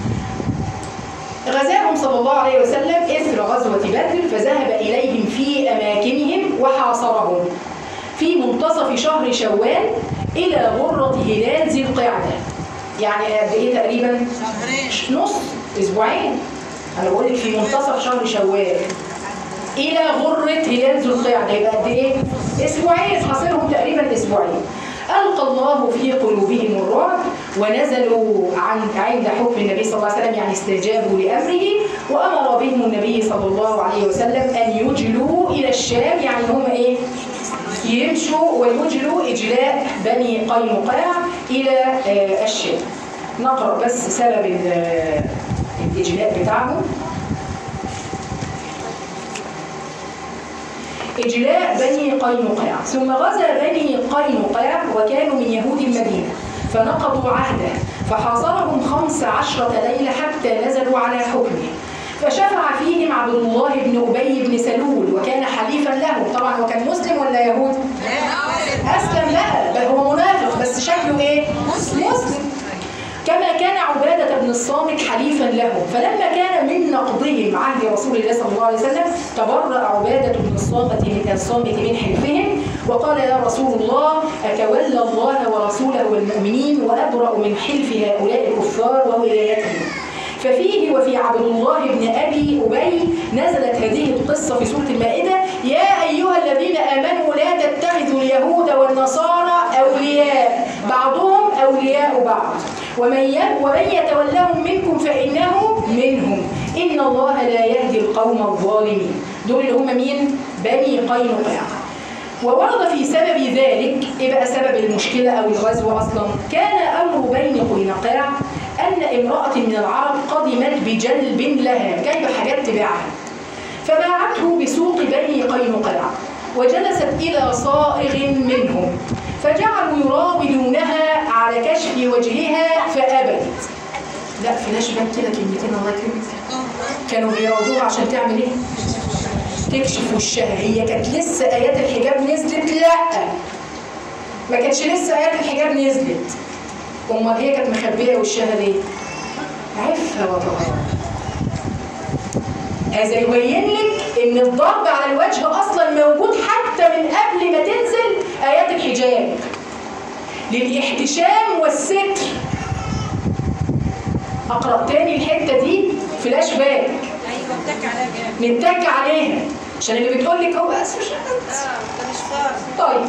غزاهم صلى الله عليه وسلم إثر غزوة بدر فذهب إليهم في أماكنهم وحاصرهم في منتصف شهر شوال إلى غرة هلال ذي القعدة يعني قد إيه تقريبا؟ شهرين نص أسبوعين أنا بقول لك في منتصف شهر شوال إلى غرة هلال ذو القعدة يبقى قد إيه؟ أسبوعين حاصرهم تقريبا أسبوعين ألقى الله في قلوبهم الرعب ونزلوا عن عند حكم النبي صلى الله عليه وسلم يعني استجابوا لأمره وأمر بهم النبي صلى الله عليه وسلم أن يجلوا إلى الشام يعني هم إيه؟ يمشوا ويجلوا إجلاء بني قينقاع إلى آه، الشام نقرأ بس سبب ال- الإجلاء بتاعهم إجلاء بني قينقاع ثم غزا بني قينقاع وكانوا من يهود المدينة فنقضوا عهده فحاصرهم خمس عشرة ليلة حتى نزلوا على حكمه فشفع فيهم عبد الله بن أبي بن سلول وكان حليفا لهم طبعا هو كان مسلم ولا يهود؟ أسلم لا بل هو منافق بس شكله إيه؟ مسلم مسلم كما كان عبادة بن الصامت حليفا لهم فلما كان من نقضهم عهد رسول الله صلى الله عليه وسلم تبرأ عبادة بن الصامت من الصامت من حلفهم وقال يا رسول الله أتولى الله ورسوله والمؤمنين وأبرأ من حلف هؤلاء الكفار وولايتهم ففيه وفي عبد الله بن أبي أبي نزلت هذه القصة في سورة المائدة يا أيها الذين آمنوا لا تتخذوا اليهود والنصارى أولياء بعضهم أولياء بعض ومن ي- ومن يتولهم منكم فإنه منهم إن الله لا يهدي القوم الظالمين دول اللي هم مين؟ بني قينقاع وورد في سبب ذلك ايه بقى سبب المشكله او الغزو اصلا كان امر بين قينقاع ان امراه من العرب قدمت بجلب لها جايبه حاجات تبيعها فباعته بسوق بني قينقاع وجلست الى صائغ منهم فجعلوا يراودونها على كشف وجهها فابت لا فلاش باك كده كلمتين الله يكرمك كانوا بيراودوها عشان تعمل ايه تكشف وشها هي كانت لسه ايات الحجاب نزلت لا ما كانتش لسه ايات الحجاب نزلت امال هي كانت مخبيه وشها ليه عفه وطهاره هذا يبين لك ان الضرب على الوجه اصلا موجود حتى من قبل ما تنزل ايات الحجاب للاحتشام والستر اقرا تاني الحته دي فلاش باك ايوه اتك عليها جامد نتك عليها عشان اللي بتقول لك هو بس مش اه ده مش فرض طيب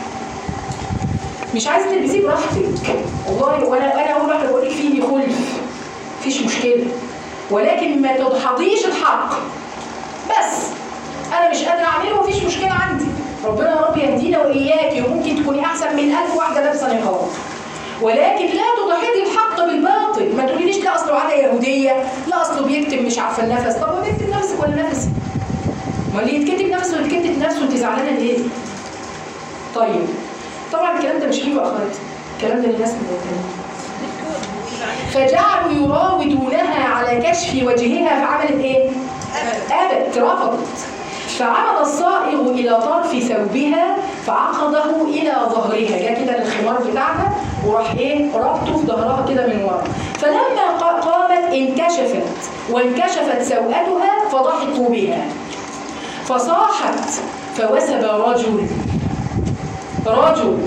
مش عايزه تلبسيه براحتك والله وانا انا اول واحده بقول لك فيه خلف مفيش مشكله ولكن ما تدحضيش الحق بس انا مش قادره اعمله مفيش مشكله عندي ربنا يا رب يهدينا واياكي وممكن تكوني احسن من ألف واحده لابسه نقاب ولكن لا تضحضي الحق بالباطل ما تقوليليش لا اصله عاده يهوديه لا اصله بيكتب مش عارفه النفس طب هو بيكتب نفسك ولا نفسي ما اللي يتكتب نفسه يتكتب نفسه انت زعلانه ليه طيب طبعا الكلام ده مش ليه يا اخواتي الكلام ده للناس مبتدئين فجعلوا يراودونها على كشف وجهها فعملت ايه؟ أبت رفضت فعمد الصائغ إلى طرف ثوبها فعقده إلى ظهرها جاء كده الخمار بتاعها وراح إيه ربطه في ظهرها كده من ورا فلما ق- قامت انكشفت وانكشفت سوءتها فضحكوا بها فصاحت فوسب رجل رجل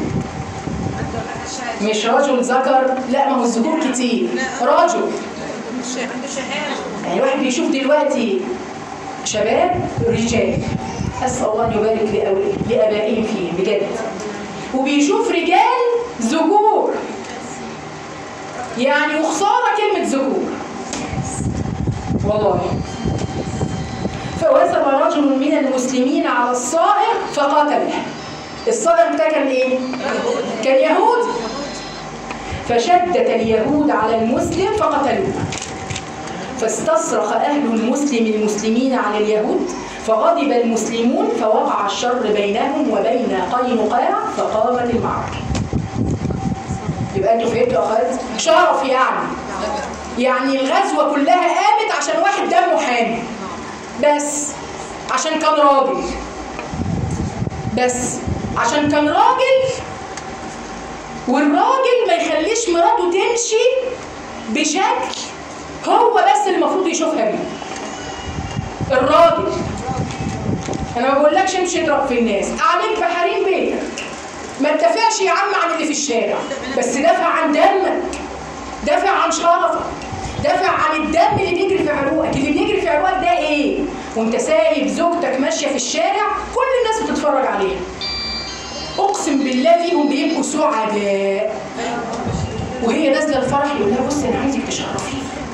مش رجل ذكر لا ما هو الذكور كتير رجل مش عنده شهاده يعني واحد بيشوف دلوقتي شباب رجال اسال الله ان يبارك لأو- لابائهم فيهم بجد وبيشوف رجال ذكور يعني وخساره كلمه ذكور والله فوثب رجل من المسلمين على الصائغ فقتله الصائغ ده كان ايه؟ كان يهودي فشدت اليهود على المسلم فقتلوه فاستصرخ أهل المسلم المسلمين على اليهود فغضب المسلمون فوقع الشر بينهم وبين قينقاع فقامت المعركة يبقى انتوا فهمتوا أخوات شرف يعني يعني الغزوة كلها قامت عشان واحد دمه حامي بس عشان كان راجل بس عشان كان راجل والراجل ما يخليش مراته تمشي بشكل هو بس اللي المفروض يشوفها بيه الراجل انا ما بقولكش امشي اضرب في الناس عليك بحريم بيتك ما تدافعش يا عم عن اللي في الشارع بس دافع عن دمك دافع عن شرفك دافع عن الدم اللي بيجري في عروقك اللي بيجري في عروقك ده ايه وانت سايب زوجتك ماشيه في الشارع كل الناس بتتفرج عليها اقسم بالله فيهم بيبقوا سعداء وهي نازله الفرح يقول لها بصي انا عايزك تشرفي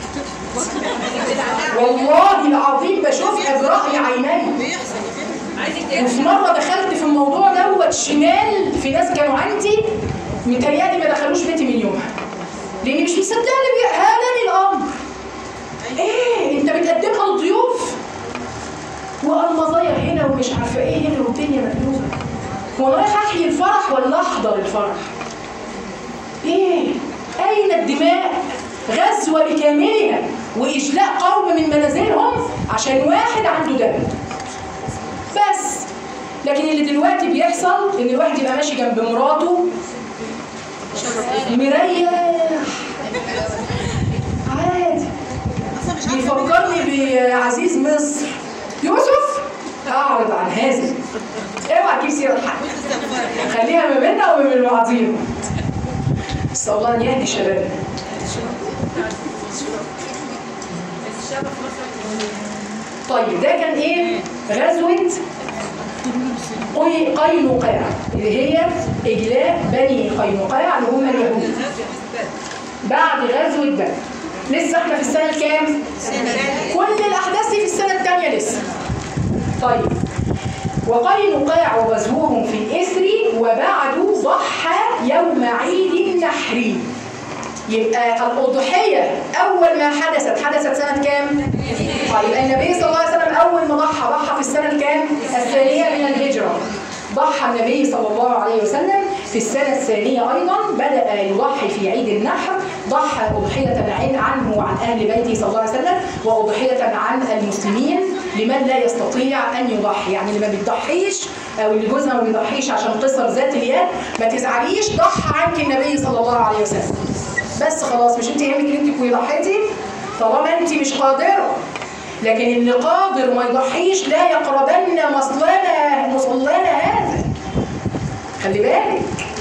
والله العظيم بشوفها برأي عيني بيحصل عايزك وفي مرة دخلت في الموضوع دوت شمال في ناس كانوا عندي متهيألي ما دخلوش بيتي من يومها لأني مش مصدقة اللي بيهالني الأمر إيه أنت بتقدمها للضيوف والمظايا هنا ومش عارفة إيه هنا والدنيا مقلوبة هو أنا رايح أحيي الفرح ولا أحضر الفرح؟ إيه؟ أين الدماء؟ غزوة بكاملها وإجلاء قوم من منازلهم عشان واحد عنده دم بس لكن اللي دلوقتي بيحصل ان الواحد يبقى ماشي جنب مراته مريح عادي اصلا مش عارفه بيفكرني بعزيز مصر يوسف اعرض عن هذا اوعى تجيب سيره حد استغفار خليها ما بيننا وما بين بعضينا بس الله ان يهدي شبابنا الشرف مثلا طيب ده كان ايه غزوه قي- قينقاع اللي هي اجلاء بني قينقاع اللي هم اليهود بعد غزوه بدر لسه احنا في السنه الكام كل الاحداث دي في السنه الثانيه لسه طيب وقينقاع وغزوهم في الإثر وبعد ضحى يوم عيد النحر يبقى الأضحية أول ما حدثت حدثت سنة كام؟ طيب النبي صلى الله عليه وسلم أول ما ضحى ضحى في السنة الكام؟ الثانية من الهجرة ضحى النبي صلى الله عليه وسلم في السنة الثانية أيضا بدأ يضحي في عيد النحر ضحى أضحية عن- عنه وعن أهل بيته صلى الله عليه وسلم وأضحية عن المسلمين لمن لا يستطيع أن يضحي يعني اللي ما بيضحيش أو اللي جوزها ما بيضحيش عشان قصر ذات اليد ما تزعليش ضحى عنك النبي صلى الله عليه وسلم بس خلاص مش انت يهمك ان انت تكوني ضحيتي طالما انت مش قادره لكن اللي قادر وما يضحيش لا يقربن مصلنا مصلانا هذا خلي بالك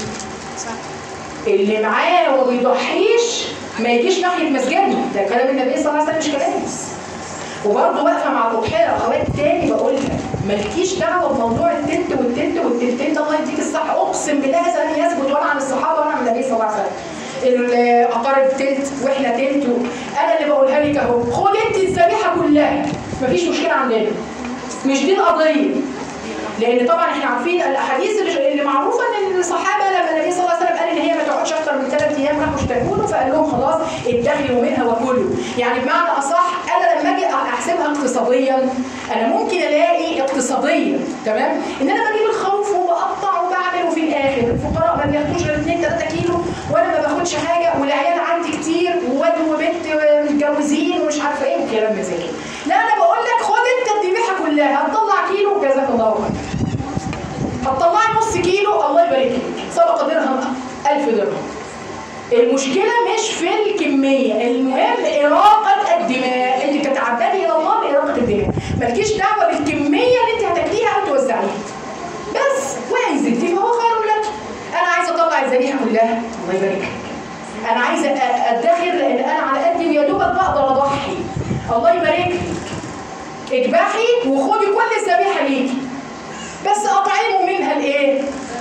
اللي معاه وما بيضحيش ما يجيش ناحيه مسجدنا ده كلام النبي صلى الله عليه وسلم مش كلامي وبرضه واقفه مع الاضحيه اخوات تاني بقولها مالكيش دعوه بموضوع التنت والتنت والتنتين ده الله يديك الصح اقسم بالله هذا لم يثبت ولا عن الصحابه ولا عن النبي صلى الله عليه وسلم الاقارب تلت واحنا تلت انا اللي بقولها لك اهو خد انت الذبيحه كلها مفيش مشكله عندنا مش دي القضيه لان طبعا احنا عارفين الاحاديث اللي اللي معروفه ان الصحابه لما النبي صلى الله عليه وسلم قال ان هي ما تقعدش اكتر من ثلاث ايام راحوا اشتكوا له فقال لهم خلاص ادخروا منها وكلوا يعني بمعنى اصح انا لما اجي احسبها اقتصاديا انا ممكن الاقي اقتصاديا تمام ان انا بجيب الخروف وبقطع وبعمل وفي الاخر الفقراء ما بياخدوش غير 2 3 كيلو وانا ما باخدش حاجه والعيال عندي كتير وواد وبنت متجوزين ومش عارفه ايه وكلام زي كده لا انا بقول لك خد انت الذبيحه كلها هتطلع كيلو جزاك الله خير هتطلعي نص كيلو الله يبارك لك سبق درهم 1000 درهم المشكلة مش في الكمية المهم إراقة الدماء انت بتتعبدي إلى الله بإراقة الدماء مالكيش دعوة بالكمية اللي انت هتاكليها أو توزعيها بس وإن زدتي فهو خير لك أنا عايزة أطلع الذبيحة كلها الله يبارك لك أنا عايزة أ- أدخر لأن أنا على قدي ويا دوبك بقدر أضحي الله يبارك لك اذبحي وخدي كل الذبيحة ليكي بس اطعموا منها الايه؟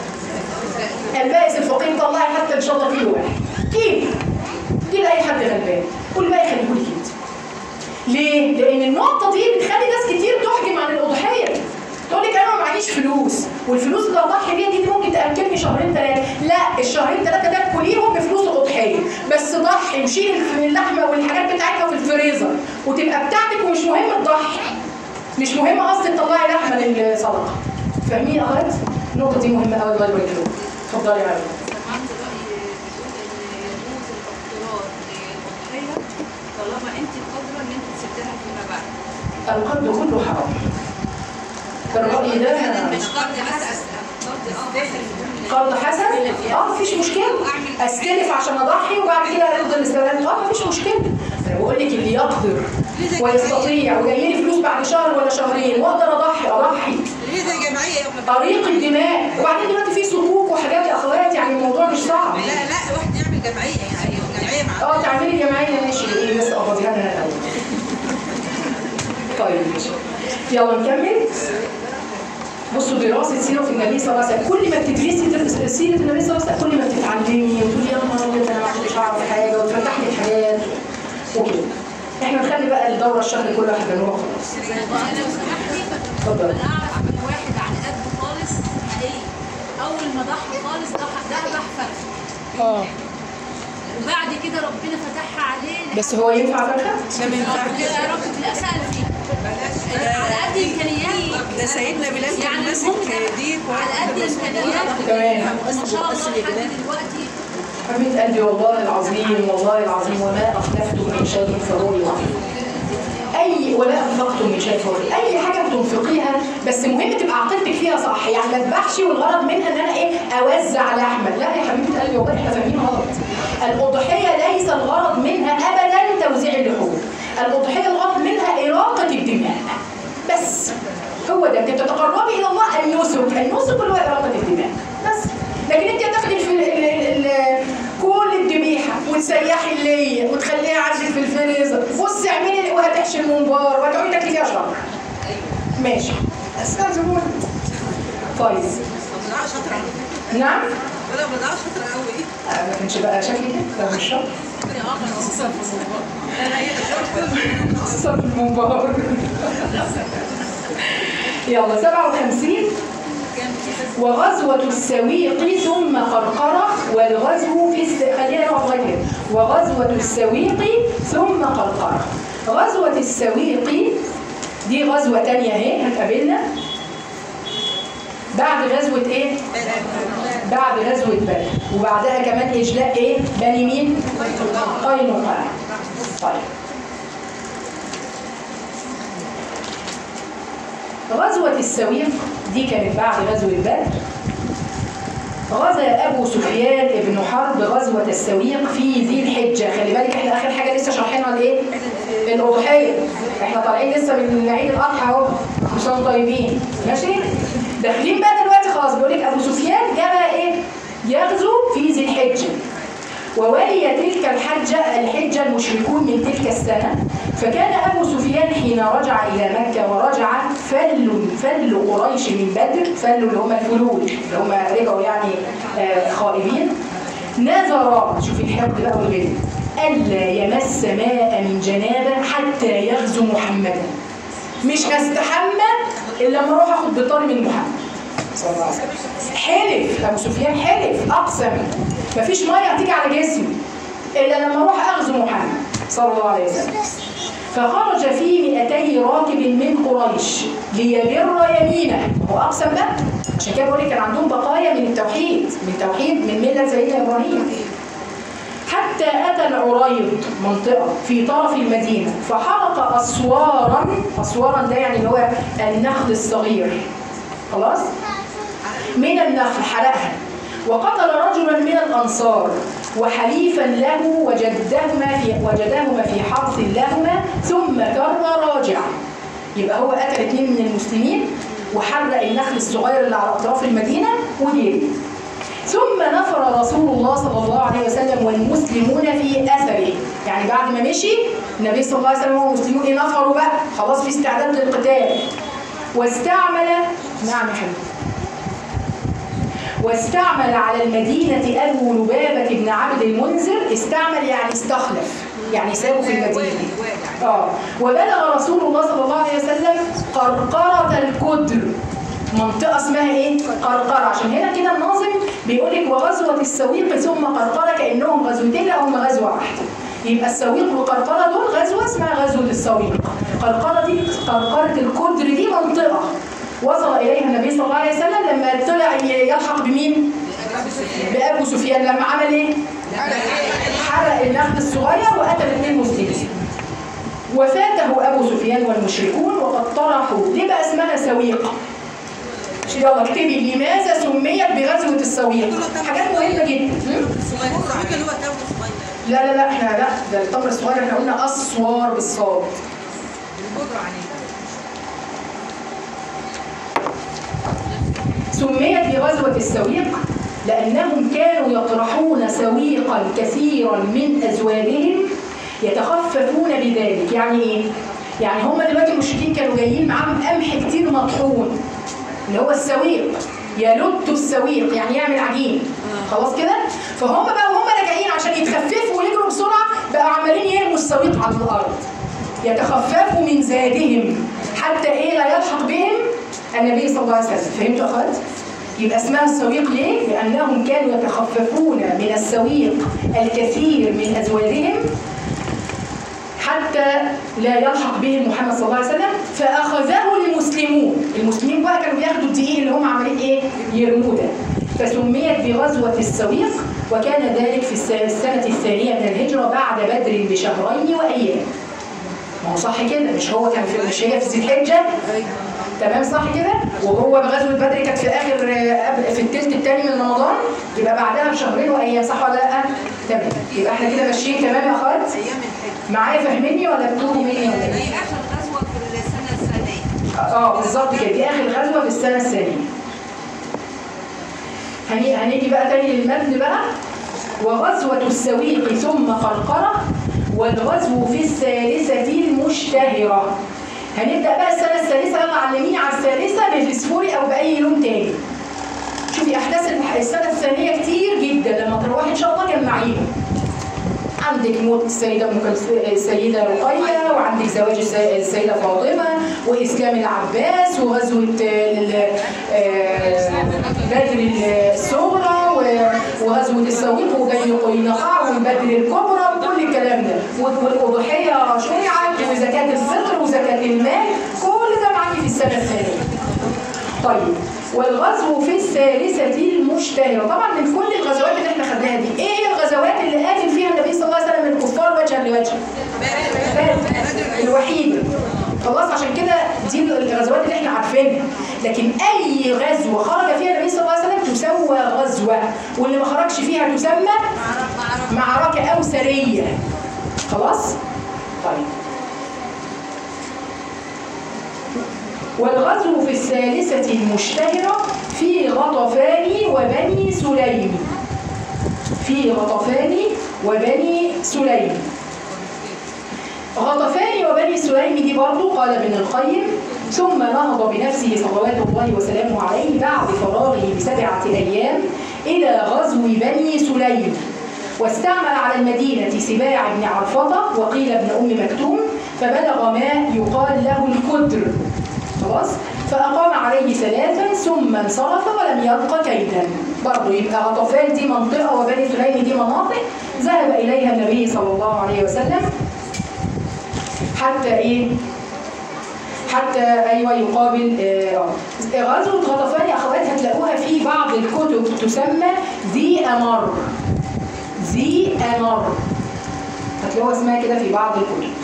البائس الفقير طلعي حتى ان شاء الله كيلو واحد كيلو دي لاي حد غلبان والباقي خليه لك انت ليه؟ لان النقطه دي بتخلي ناس كتير تحجم عن الاضحيه تقول لك انا ما معيش فلوس والفلوس اللي اضحي بيها دي, دي ممكن تاكلني شهرين ثلاثه لا الشهرين ثلاثه ده كليهم بفلوس الاضحيه بس ضحي وشيل الف- اللحمه والحاجات بتاعتها في الفريزر وتبقى بتاعتك ومش مهم تضحي مش مهم قصدي تطلعي لحمه للصدقه فاهمين يا اخوات؟ النقطه دي مهمه قوي الله يبارك لكم اتفضلي يا مريم عندي رأي بيقول إن يجوز الاقتراض للأضحية طالما أنت قادرة إن أنت تسدها فيما بعد. القرض كله حرام الرأي ده مش قرض بس قرض اه قرض حسن اه مفيش مشكله استلف عشان اضحي وبعد كده ارد الاستلام اه مفيش مشكله انا بقول لك اللي يقدر ويستطيع وجاي لي فلوس بعد شهر ولا شهرين واقدر اضحي اضحي ليه زي جمعية يا ابن طريق الدماء وبعدين دلوقتي في صكوك وحاجات يا اخوات يعني الموضوع مش صعب لا لا واحد يعمل جمعية يعني جمعية مع اه تعملي جمعيه ماشي ايه بس اقضيها لنا الاول طيب ماشي يلا نكمل بصوا دراسة سيرة النبي صلى الله عليه وسلم كل ما بتدرسي در- سيرة النبي صلى الله عليه وسلم كل ما بتتعلمي وتقولي يا نهار ابيض انا مش هعرف حاجة وتفتح لك حاجات وكده احنا نخلي بقى الدورة الشهر كل واحد منهم خلاص لو سمحتي اتفضل انا اعرف من واحد على قده خالص حقيقي اول ما ضحى خالص ضحى ذبح فرخ اه وبعد كده ربنا فتحها عليه بس هو ينفع فرخة؟ ده ما ينفعش يا رب لا سأل فيه على قد امكانياته ده سيدنا بلال كان يعني ماسك ممكن ديك على قد امكانياته تمام ما شاء الله لحد دلوقتي حبيب قلبي والله العظيم والله العظيم وما أخلفتم من شيء فهو يعطيكم اي ولا انفقتم من شيء فهو اي حاجه بتنفقيها بس مهم تبقى عقيدتك فيها صح يعني ما اذبحش والغرض منها ان انا ايه اوزع لحمه لا يا حبيبه قلبي والله احنا فاهمين غلط الاضحيه ليس الغرض منها ابدا توزيع اللحوم الاضحيه الغرض منها اراقه الدماء بس هو ده انت بتتقربي الى الله النسك النسك اللي هو اراقه الدماء بس لكن انت هتاخدي الف... ال... ال... ال... كل الذبيحه وتسيحي الليه وتخليها عندك في الفريزر بصي اعملي وهتحشي الممبار وهتقعدي تاكلي فيها شهر ماشي استاذنوني طيب بضاعة شاطرة نعم ولا بضاعة شاطرة قوي آه، ما كانش بقى شكلي كده ده مش شرط صرف الممبار يلا 57 وغزوة السويق ثم قرقرة والغزو في الس... خلينا نقف لغاية هنا. وغزوة السويق ثم قرقرة غزوة السويق دي غزوة تانية اهي هتقابلنا بعد غزوة ايه؟ بعد غزوة بدر وبعدها كمان إجلاء ايه؟ بني مين؟ قينقاع طيب غزوة السويق دي كانت بعد غزوة بدر غزا أبو سفيان بن حرب غزوة السويق في ذي الحجة خلي بالك احنا آخر حاجة لسه شارحينها الإيه؟ الأضحية احنا طالعين لسه من عيد الأضحى أهو مش طيبين ماشي؟ داخلين بقى دلوقتي خلاص بيقول لك أبو سفيان جاء بقى إيه؟ يغزو في ذي الحجة وولي تلك الحجة الحجة المشركون من تلك السنة فكان أبو سفيان حين رجع إلى مكة ورجع فل فل قريش من بدر فل اللي هم الفلول اللي هم رجعوا يعني آه، خائبين نذر شوف الحقد بقى والغل ألا يمس ماء من جنابة حتى يغزو محمدا مش هستحمى إلا لما أروح أخد بطاري من محمد صلى الله عليه وسلم حلف ابو سفيان حلف اقسم مفيش ميه هتيجي على جسمي الا لما اروح اغزو محمد صلى الله عليه وسلم فخرج في 200 راكب من قريش ليبر يمينه هو اقسم بقى عشان كده بقول لك كان عندهم بقايا من التوحيد من توحيد من مله سيدنا ابراهيم حتى أتى العريض منطقة في طرف المدينة فحرق أسوارا أسوارا ده يعني اللي هو النخل الصغير خلاص من النخل حرقها وقتل رجلا من الأنصار وحليفا له وجدهما في وجدهما في حرث لهما ثم كر راجع يبقى هو قتل اثنين من المسلمين وحرق النخل الصغير اللي على اطراف المدينه وجري ثم نفر رسول الله صلى الله عليه وسلم والمسلمون في اثره يعني بعد ما مشي النبي صلى الله عليه وسلم والمسلمون إيه نفروا بقى خلاص في استعداد للقتال واستعمل نعم يا حبيبي واستعمل على المدينة أبو لبابة بن عبد المنذر استعمل يعني استخلف يعني سابه في المدينة اه وبلغ رسول الله صلى الله عليه وسلم قرقرة الكدر منطقة اسمها ايه؟ قرقرة عشان هنا كده الناظم بيقول لك وغزوة السويق ثم قرقرة كأنهم غزوتين لا هم غزوة واحدة يبقى السويق وقرقرة دول غزوة اسمها غزوة السويق قرقرة دي قرقرة الكدر دي منطقة وصل إليها النبي صلى الله عليه وسلم لما طلع يلحق بمين؟ بأبو سفيان لما عمل ايه؟ حرق النخل الصغير وقتل اثنين مسلمين وفاته أبو سفيان والمشركون وقد طرحوا ليه بقى اسمها سويق؟ يلا اكتبي لماذا سميت بغزوة السويق؟ حاجات مهمة جدا هم؟ ممكن هو تمر صغير لا لا لا احنا لا ده التمر الصغير احنا قلنا أسوار بالصاد القدرة عليه سميت بغزوة السويق لأنهم كانوا يطرحون سويقا كثيرا من أزواجهم يتخففون بذلك يعني إيه؟ يعني هم دلوقتي المشركين كانوا جايين معاهم قمح كتير مطحون اللي هو السويق يلت السويق يعني يعمل عجين خلاص كده فهم بقى وهم راجعين عشان يتخففوا ويجروا بسرعه بقوا عمالين يرموا السويق على الارض يتخففوا من زادهم حتى ايه لا يلحق بهم النبي صلى الله عليه وسلم فهمتوا يا اخوات يبقى اسمها السويق ليه؟ لأنهم كانوا يتخففون من السويق الكثير من أزواجهم حتى لا يلحق بهم محمد صلى الله عليه وسلم فأخذه المسلمون المسلمين بقى كانوا بياخدوا الدقيق اللي هم عمالين إيه؟ يرموه ده فسميت بغزوة السويق وكان ذلك في الس- السنة الثانية من الهجرة بعد بدر بشهرين وأيام ما هو صح كده مش هو كان في مش هي في ذي الحجة تمام صح كده وهو بغزوة بدر كانت في آخر قبل في الثلث الثاني من رمضان يبقى بعدها بشهرين وأيام صح ولا لا؟ تمام يبقى احنا كده ماشيين تمام يا أخوات؟ ايام الحج معايا فاهميني ولا بتقولوا مني ولا ايه؟ دي اخر غزوه في السنه الثانيه اه بالظبط كده دي اخر غزوه في السنه الثانيه هني... هنيجي بقى تاني للمتن بقى وغزوة السويق ثم قرقرة والغزو في الثالثة المشتهرة هنبدأ بقى السنة الثالثة يلا علميني على الثالثة بالفسفوري أو بأي لون تاني شوفي أحداث الح- السنة الثانية كتير جدا لما تروحي إن شاء الله جمعيهم عندك موت السيدة أم كلث- السيدة رقية وعندك زواج الس- السيدة فاطمة وإسلام العباس وغزوة ال- آه، بدر الصغرى و- وغزوة السويق وبني قينقاع والبدر الكبرى وكل الكلام ده و- والأضحية شرعت وزكاة الفطر وزكاة المال كل ده معاكي في السنة الثانية طيب والغزو في الثالثة المشتهرة طبعا من كل الغزوات اللي احنا خدناها دي ايه هي الغزوات اللي قاتل فيها النبي صلى الله عليه وسلم الكفار وجها لوجه بدر الوحيدة خلاص عشان كده دي الغزوات اللي احنا عارفينها لكن اي غزوة خرج فيها النبي صلى الله عليه وسلم تسوى غزوة واللي ما خرجش فيها تسمى معركة او سرية خلاص طيب والغزو في الثالثة المشتهرة في غطفان وبني سليم في غطفان وبني سليم غطفان وبني سليم دي برضو قال ابن القيم ثم نهض بنفسه صلوات الله وسلامه عليه بعد فراغه بسبعة أيام إلى غزو بني سليم واستعمل على المدينة سباع بن عرفطة وقيل ابن أم مكتوم فبلغ ما يقال له الكدر خلاص فأقام عليه ثلاثا ثم انصرف ولم يبق كيدا برضه يبقى غطفان دي منطقة وبني سليم دي مناطق ذهب إليها النبي صلى الله عليه وسلم حتى إيه حتى ايوه يقابل آه آه. غزوه غطفان يا اخوات هتلاقوها في بعض الكتب تسمى ذي امر ذي امر هتلاقوها اسمها كده في بعض الكتب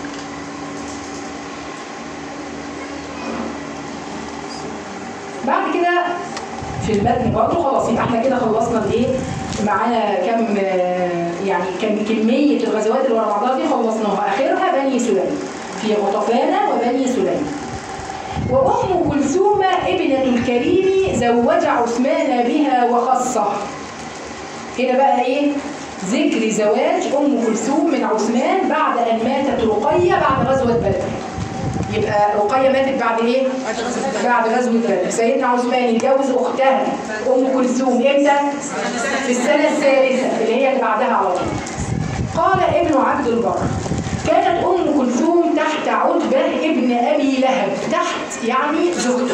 بعد كده في المتن برضه خلاص يبقى احنا كده خلصنا الايه معانا كم آه، يعني كم كميه الغزوات اللي ورا بعضها دي خلصناها اخرها بني سليم في غطفان وبني سليم وأم كلثوم ابنة الكريم زوج عثمان بها وخصه هنا بقى ايه ذكر زواج أم كلثوم من عثمان بعد أن ماتت رقية بعد غزوة بدر يبقى رقية ماتت بعد ايه؟ بعد غزوة بدر سيدنا عثمان اتجوز أختها أم كلثوم امتى؟ في السنة الثالثة اللي هي اللي بعدها على طول قال ابن عبد البر كانت أم كلثوم تحت عتبة ابن أبي لهب تحت يعني زوجته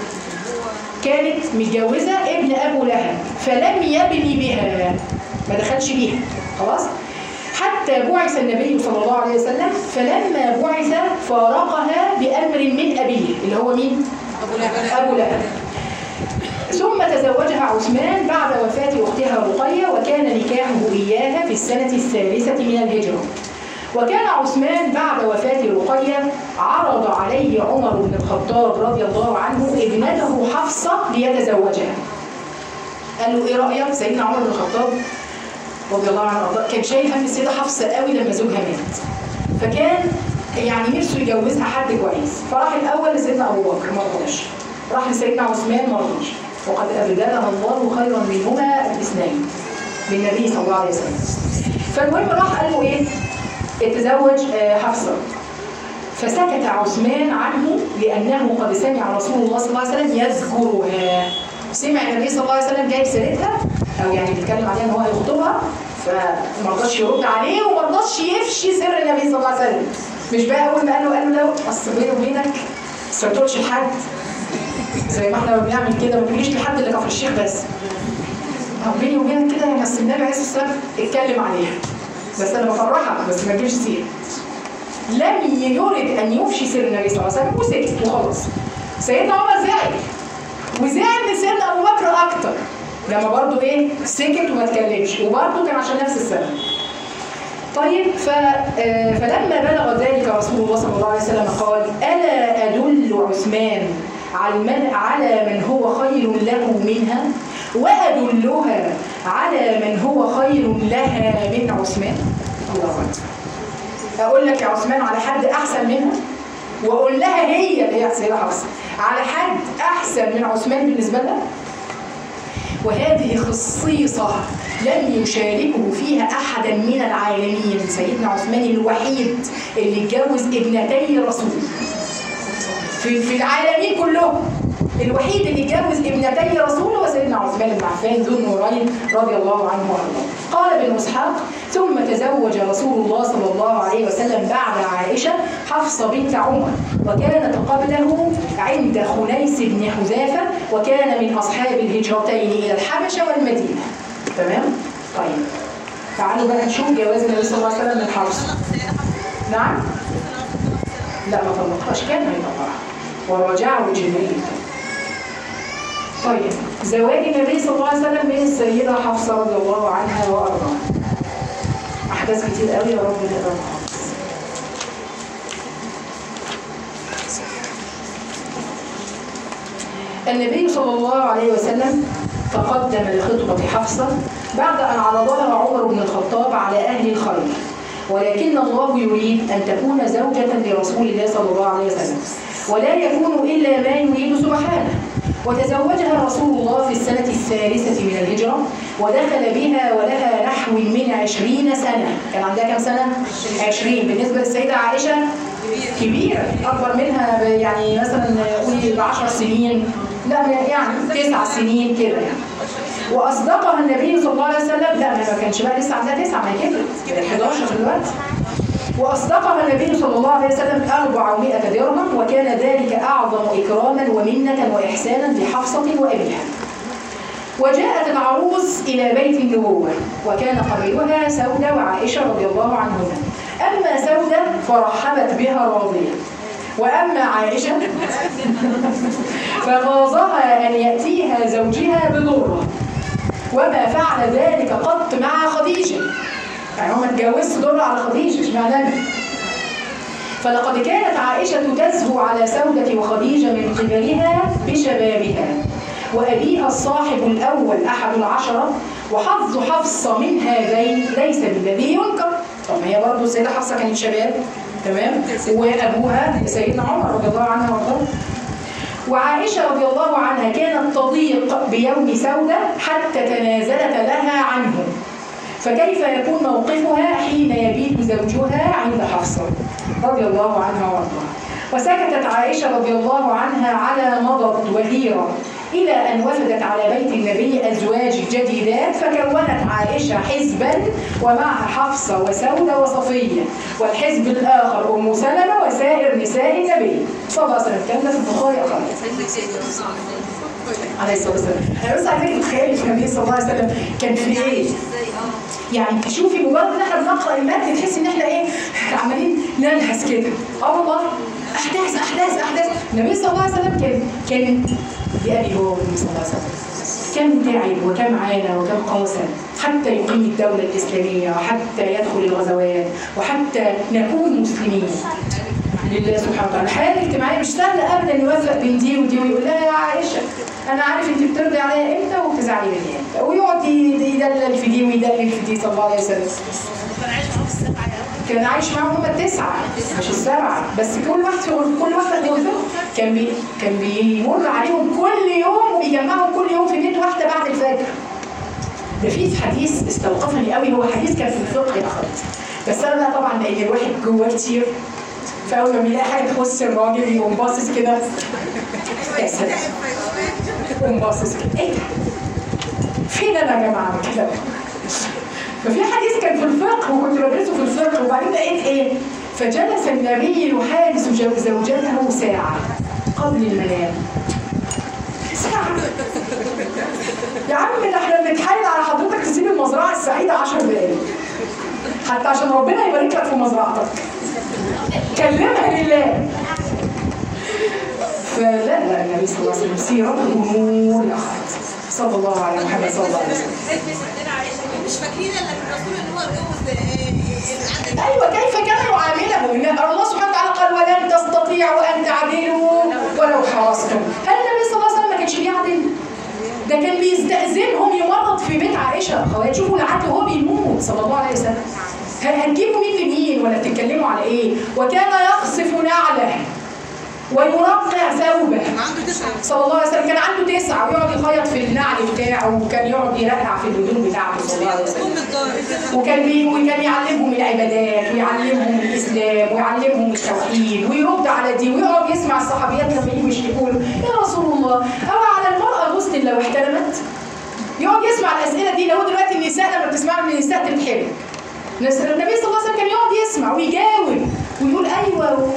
كانت متجوزة ابن أبو لهب فلم يبني بها ما دخلش بيها خلاص حتى بعث النبي صلى الله عليه وسلم فلما بعث فارقها بأمر من أبيه اللي هو مين؟ أبو لهب أبو لهب ثم تزوجها عثمان بعد وفاة أختها رقية وكان نكاحه إياها في السنة الثالثة من الهجرة وكان عثمان بعد وفاة رقية عرض عليه عمر بن الخطاب رضي الله عنه ابنته حفصة ليتزوجها قال له ايه رأيك سيدنا عمر بن الخطاب رضي الله عنه وارضاه كان شايف هم السيدة حفصة قوي لما زوجها مات فكان يعني نفسه يجوزها حد كويس فراح الأول لسيدنا أبو بكر ما رضاش راح لسيدنا عثمان ما رضاش وقد أبدلها الله خيرا منهما الاثنين بالنبي صلى الله عليه وسلم فالمهم راح قال له ايه اتزوج آه، حفصة فسكت عثمان عنه لأنه قد سمع رسول الله صلى الله عليه وسلم يذكرها سمع النبي صلى الله عليه وسلم جايب سيرتها أو يعني بيتكلم عليها إن هو هيخطبها فما رضاش يرد عليه وما رضاش يفشي سر النبي صلى الله عليه وسلم مش بقى أول ما قال له قال له لا أصل بيني وبينك بس ما تقولش لحد زي ما احنا بنعمل كده ما تقوليش لحد اللي كفر الشيخ بس طب بيني وبينك كده يعني اصل النبي عليه الصلاه والسلام اتكلم عليها بس انا بفرحك بس ما تجيبش سيره لم يرد ان يفشي سر النبي صلى الله عليه وسلم وسكت وخلاص سيدنا عمر زعل وزعل من سيدنا ابو بكر اكتر لما برضه ايه سكت وما اتكلمش وبرضه كان عشان نفس السبب طيب ف... آه، فلما بلغ ذلك رسول الله صلى الله عليه وسلم قال الا ادل عثمان على من على من هو خير له منها وادلها على من هو خير لها من عثمان الله اكبر اقول لك يا عثمان على حد احسن منها واقول لها هي اللي هي سيده حفصه على حد احسن من عثمان بالنسبه لها وهذه خصيصة لم يشاركه فيها أحدا من العالمين سيدنا عثمان الوحيد اللي اتجوز ابنتي الرسول في, في العالمين كلهم الوحيد اللي اتجوز ابنتي رسول هو سيدنا عثمان بن عفان ذو النورين رضي الله عنه وارضاه قال ابن اسحاق ثم تزوج رسول الله صلى الله عليه وسلم بعد عائشه حفصه بنت عمر وكانت قبله عند خنيس بن حذافه وكان من اصحاب الهجرتين الى الحبشه والمدينه تمام طيب تعالوا بقى نشوف جواز النبي صلى الله عليه وسلم من حفصه نعم لا ما طلقهاش كان هيطلقها وراجعه جبريل طيب زواج النبي صلى الله عليه وسلم من السيدة حفصة رضي الله عنها وأرضاها أحداث كتير قوي يا رب نقدر نخلص النبي صلى الله عليه وسلم تقدم لخطبة حفصة بعد أن عرضها عمر بن الخطاب على أهل الخير ولكن الله يريد أن تكون زوجة لرسول الله صلى الله عليه وسلم ولا يكون إلا ما يريد سبحانه وتزوجها رسول الله في السنة الثالثة من الهجرة ودخل بها ولها نحو من عشرين سنة كان عندها كم سنة؟ عشرين بالنسبة للسيدة عائشة كبيرة أكبر منها ب- يعني مثلا قولي بعشر سنين لا يعني تسع سنين كده يعني واصدقها النبي صلى الله عليه وسلم لا ما كانش بقى لسه عندها تسعه ما هي كبرت كانت 11 دلوقتي واصدقها النبي صلى الله عليه وسلم 400 درهم وكان ذلك اعظم اكراما ومنه واحسانا لحفصه وابنها وجاءت العروس إلى بيت النبوة وكان قبيلها سودة وعائشة رضي الله عنهما أما سودة فرحبت بها راضية وأما عائشة فغاظها أن يأتيها زوجها بضرة وما فعل ذلك قط مع خديجة يعني هو ما اتجوزش ضرة على خديجة اشمعنى أنا؟ فلقد كانت عائشة تزهو على سودة وخديجة من قبلها بشبابها وأبيها الصاحب الأول أحد العشرة وحظ حفصة من هذين ليس بالذي ينكر طب ما هي برضه السيدة حفصة كانت شباب تمام وأبوها سيدنا عمر رضي الله عنه وارضاه وعائشة رضي الله عنها كانت تضيق بيوم سودة حتى تنازلت لها عنه فكيف يكون موقفها حين يبيت زوجها عند حفصة رضي الله عنها وارضاها وسكتت عائشة رضي الله عنها على مضض وغيرة إلى أن وفدت على بيت النبي أزواج جديدات فكونت عائشة حزبا ومعها حفصة وسودة وصفية والحزب الآخر أم سلمة وسائر نساء النبي صلى الله عليه وسلم كان ده في البخاري أخرج عليه الصلاه والسلام انا بس عايزاك تتخيلي في النبي صلى الله عليه وسلم كان في ايه يعني تشوفي مجرد ان احنا بنقرا المتن تحسي ان احنا ايه عمالين نلهس كده اه والله احداث احداث احداث النبي صلى الله عليه وسلم كان كان بأبي هو النبي صلى الله عليه وسلم كم تعب وكم عانى وكم قاسى حتى يقيم الدولة الإسلامية وحتى يدخل الغزوات وحتى نكون مسلمين لله سبحانه وتعالى الحياه الاجتماعيه مش سهله ابدا يوفق بين دي ودي ويقول لها يا عائشه انا عارف انت بترضي عليا امتى وبتزعلي مني امتى ويقعد يدلل في دي ويدلل في دي صلى الله عليه وسلم كان عايش معاهم هم التسعه مش السبعه بس كل واحد في كل واحده غرفته كان بي كان بيمر عليهم كل يوم وبيجمعهم كل يوم في بيت واحده بعد الفجر ده في حديث استوقفني قوي هو حديث كان في الفقه يا اخوات بس انا بقى طبعا لان الواحد جواه كتير فاول ما بيلاقي حاجه تخص الراجل يقوم باصص كده يا سلام يقوم باصص كده ايه ده؟ فين انا يا جماعه كده ففي حديث كان في الفقه وكنت بدرسه في الفقه وبعدين لقيت ايه؟ فجلس النبي يحادث جو- زوجته ساعه قبل المنام ساعه يا عم ده احنا بنتحايل على حضرتك تسيب المزرعه السعيده 10 دقايق حتى عشان ربنا يبارك لك في مزرعتك كلمها لله فلا لا النبي صلى الله عليه وسلم سيرته نور يا اخوات صلى الله على محمد صلى الله عليه وسلم مش فاكرين الا الرسول ان هو اتجوز آه، آه، ايوه كيف كان يعامله إن الله سبحانه وتعالى قال ولن تستطيعوا ان تعدلوا ولو حرصتم هل النبي صلى الله عليه وسلم ما كانش بيعدل ده كان بيستأذنهم يمرض في بيت عائشة اخوات شوفوا العدل وهو بيموت صلى الله عليه وسلم ه- هتجيبوا مين لمين ولا بتتكلموا على ايه وكان يقصف نعله ويرقع ثوبه عنده تسعه صلى الله عليه وسلم كان عنده تسعة ويقعد يخيط في النعل بتاعه وكان يقعد يرقع في الهدوم بتاعته صلى الله عليه وسلم ام الدار وكان بي وكان يعلمهم العبادات ويعلمهم الاسلام ويعلمهم التوحيد ويرد على دي ويقعد يسمع الصحابيات لما يجوا يشتكوا له يا رسول الله او على المراه الغسل لو احتلمت يقعد يسمع الاسئله دي لو دلوقتي النساء لما بتسمع من النساء تتحرم النبي صلى الله عليه وسلم كان يقعد يسمع ويجاوب ويقول ايوه و...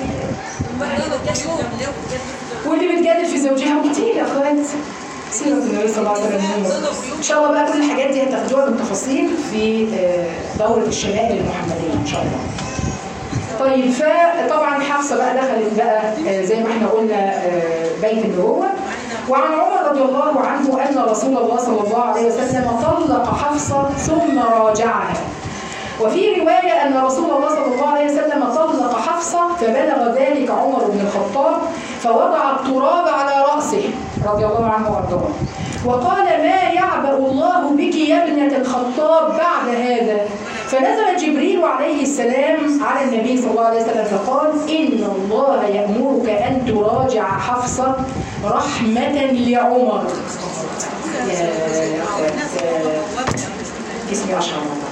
واللي بتجادل في زوجها وكتير يا اخوات سيرة النبي صلى الله عليه وسلم ان شاء الله بقى كل الحاجات دي هتاخدوها بالتفاصيل في آه، دورة الشمائل المحمدية ان شاء الله طيب فطبعا حفصة بقى دخلت بقى آه، زي ما احنا قلنا آه، بيت النبوة وعن عمر رضي الله عنه أن رسول الله صلى الله عليه وسلم طلق حفصة ثم راجعها وفي رواية أن رسول الله صلى الله عليه وسلم طلق حفصة فبلغ ذلك عمر بن الخطاب فوضع التراب على رأسه رضي الله عنه وارضاه وقال ما يعبأ الله بك يا ابنة الخطاب بعد هذا فنزل جبريل عليه السلام على النبي صلى الله عليه وسلم فقال إن الله يأمرك أن تراجع حفصة رحمة لعمر يا يا- جسمي أشعر والله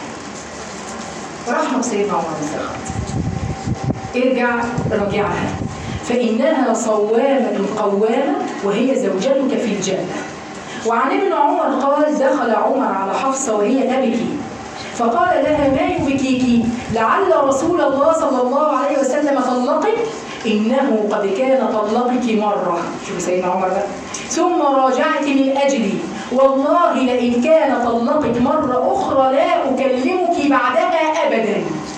رحمة سيدنا عمر بن الخطاب ارجع راجعها فإنها صوامة قوامة وهي زوجتك في الجنة وعن ابن عمر قال دخل عمر على حفصة وهي تبكي فقال لها ما يبكيك لعل رسول الله صلى الله عليه وسلم طلقك إنه قد كان طلقك مرة شوف سيدنا عمر بقى ثم راجعت من أجلي والله لئن كان طلقك مرة أخرى لا أكلمك بعدها أبدا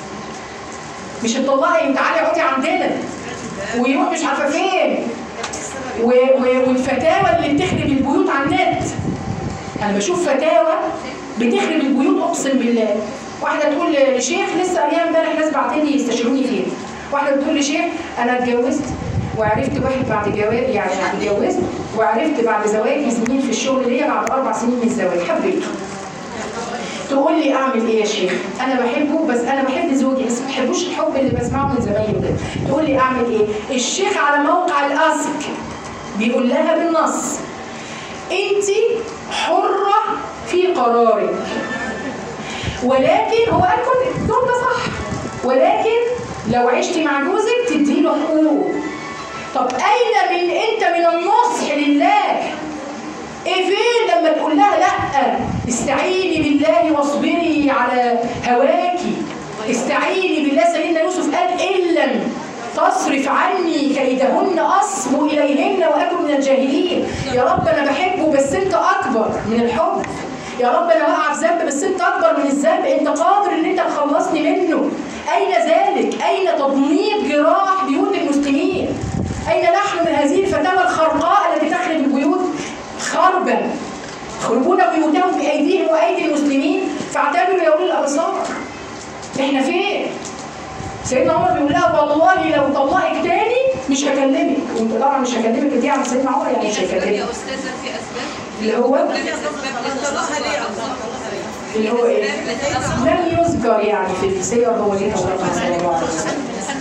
مش تطلقي تعالي اقعدي عندنا ويروح مش عارفه فين و... و... والفتاوى اللي بتخرب البيوت على النت انا بشوف فتاوى بتخرب البيوت اقسم بالله واحده تقول لشيخ لسه قاريها امبارح ناس بعتين يستشيروني فيها واحده بتقول لشيخ انا اتجوزت وعرفت واحد بعد جواز يعني اتجوزت وعرفت بعد زواجي زميل في الشغل ليا بعد اربع سنين من الزواج حبيته تقول لي اعمل ايه يا شيخ انا بحبه بس انا بحب زوجي بس ما بحبوش الحب اللي بسمعه من زمايلي ده تقول لي اعمل ايه الشيخ على موقع الاسك بيقول لها بالنص انت حره في قرارك ولكن هو قال كل الدور ده صح ولكن لو عشتي مع جوزك تديله حقوقه طب اين من انت من النصح لله ايه فين لما تقول لها لا استعيني بالله واصبري على هواكي استعيني بالله سيدنا يوسف قال ان لم تصرف عني كيدهن اصب اليهن واكن من الجاهلين يا رب انا بحبه بس انت اكبر من الحب يا رب انا واقعه في ذنب بس انت اكبر من الذنب انت قادر ان انت تخلصني منه اين ذلك اين تضميد جراح بيوت المسلمين اين نحن من هذه الفتاوى الخرقاء التي تخرب البيوت خربا يخربون بيوتهم بايديهم وايدي المسلمين فاعتبروا يا اولي الابصار احنا فين سيدنا عمر بيقول لها والله لو طلقك تاني مش هكلمك وانت طبعا مش هكلمك دي عن سيدنا عمر يعني مش يا هكلمك استاذه في اسباب اللي هو طلقها ليه اللي هو ايه لم يذكر يعني في السير هو ليه طلقها صلى الله عليه وسلم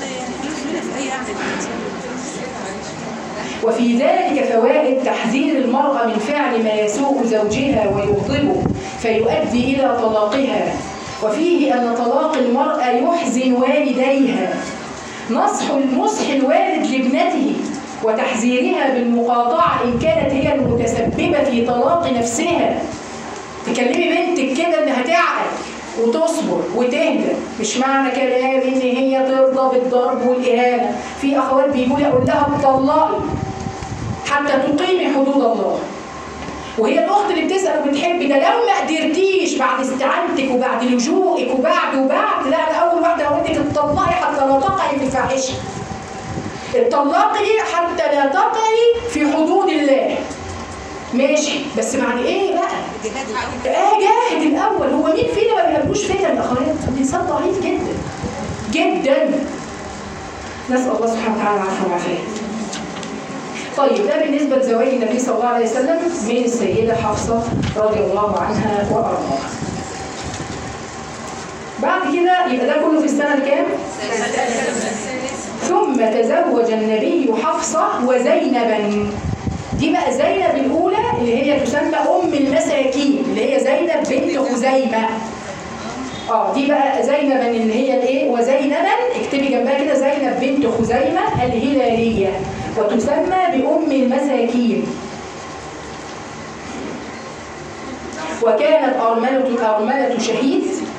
وفي ذلك فوائد تحذير المرأة من فعل ما يسوء زوجها ويغضبه فيؤدي إلى طلاقها وفيه أن طلاق المرأة يحزن والديها نصح النصح الوالد لابنته وتحذيرها بالمقاطعة إن كانت هي المتسببة في طلاق نفسها تكلمي بنتك كده إنها تعقل وتصبر وتهدى مش معنى كلام ان هي ترضى بالضرب والاهانه في اخوات بيقولوا لي اقول لها اتطلقي حتى تقيمي حدود الله وهي الاخت اللي بتسال وبتحب ده لو ما قدرتيش بعد استعانتك وبعد لجوئك وبعد وبعد لا ده اول واحده هقول لك اتطلقي حتى لا تقعي في الفاحشه اتطلقي حتى لا تقعي في حدود الله ماشي بس بعد ايه بقى اه جاهد الاول هو مين فينا ما بيقابلوش فتن يا اخوات الانسان ضعيف جدا جدا نسال الله سبحانه وتعالى العفو والعافيه طيب ده بالنسبه لزواج النبي صلى الله عليه وسلم من السيده حفصه رضي الله عنها وارضاها بعد كده يبقى ده كله في السنه الكام ثم تزوج النبي حفصه وزينبا دي بقى زينب الأولى اللي هي تسمى أم المساكين اللي هي زينب بنت خزيمة اه دي بقى زينبا اللي هي الايه وزينبا اكتبي جنبها كده زينب بنت خزيمة الهلالية وتسمى بأم المساكين وكانت أرملة أرملة شهيد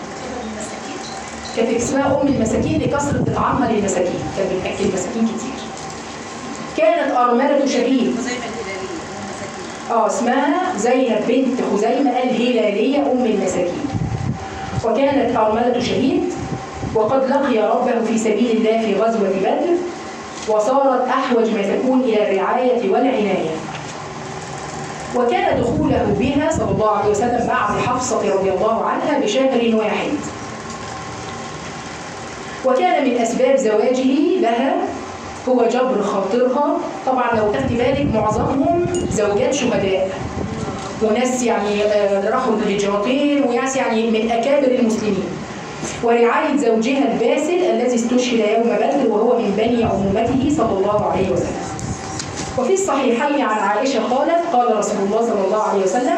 كانت اسمها أم المساكين لكثرة إطعامها للمساكين كانت بتأكل المساكين كتير كانت أرملة شهيد اه اسمها زينب بنت خزيمة الهلالية أم المساكين وكانت أرملة شهيد وقد لقي ربه في سبيل الله في غزوة بدر وصارت أحوج ما تكون إلى الرعاية والعناية وكان دخوله بها صلى الله عليه وسلم بعد حفصة رضي الله عنها بشهر واحد وكان من أسباب زواجه لها هو جبر خاطرها طبعا لو تاخدي بالك معظمهم زوجات شهداء وناس يعني آه، راحوا الهجرتين وناس يعني من أكابر المسلمين ورعاية زوجها الباسل الذي استشهد يوم بدر وهو من بني عمومته صلى الله عليه وسلم وفي الصحيحين عن عائشة قالت قال رسول الله صلى الله عليه وسلم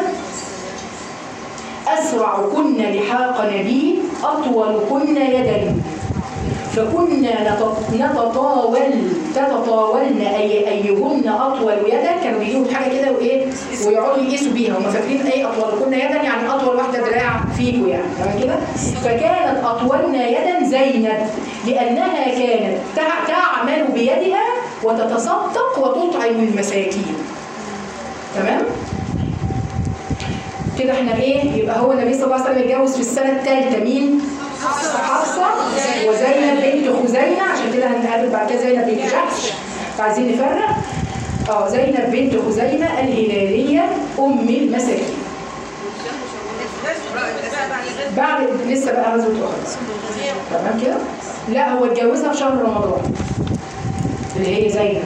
أسرع كن لحاق نبي أطول كن يدا فكنا نت- نتطاول تتطاولن أي أيهن أطول يدا كانوا بيجيبوا حاجة كده وإيه ويقعدوا يقيسوا بيها هم فاكرين أي أطول كنا يدا يعني أطول واحدة دراع فيكوا يعني تمام كده فكانت أطولنا يدا زينب لأنها كانت تع- تعمل بيدها وتتصدق وتطعم المساكين تمام كده احنا ايه يبقى هو النبي صلى الله عليه وسلم اتجوز في السنه الثالثه مين حفصه وزينب بنت خزيمه عشان كده هنقابل بعد كده زينب بنت جحش فعايزين نفرق اه زينب بنت خزيمه الهلاليه ام المساكين بعد لسه بقى غزوه احد تمام كده لا هو اتجوزها في شهر رمضان اللي هي زينب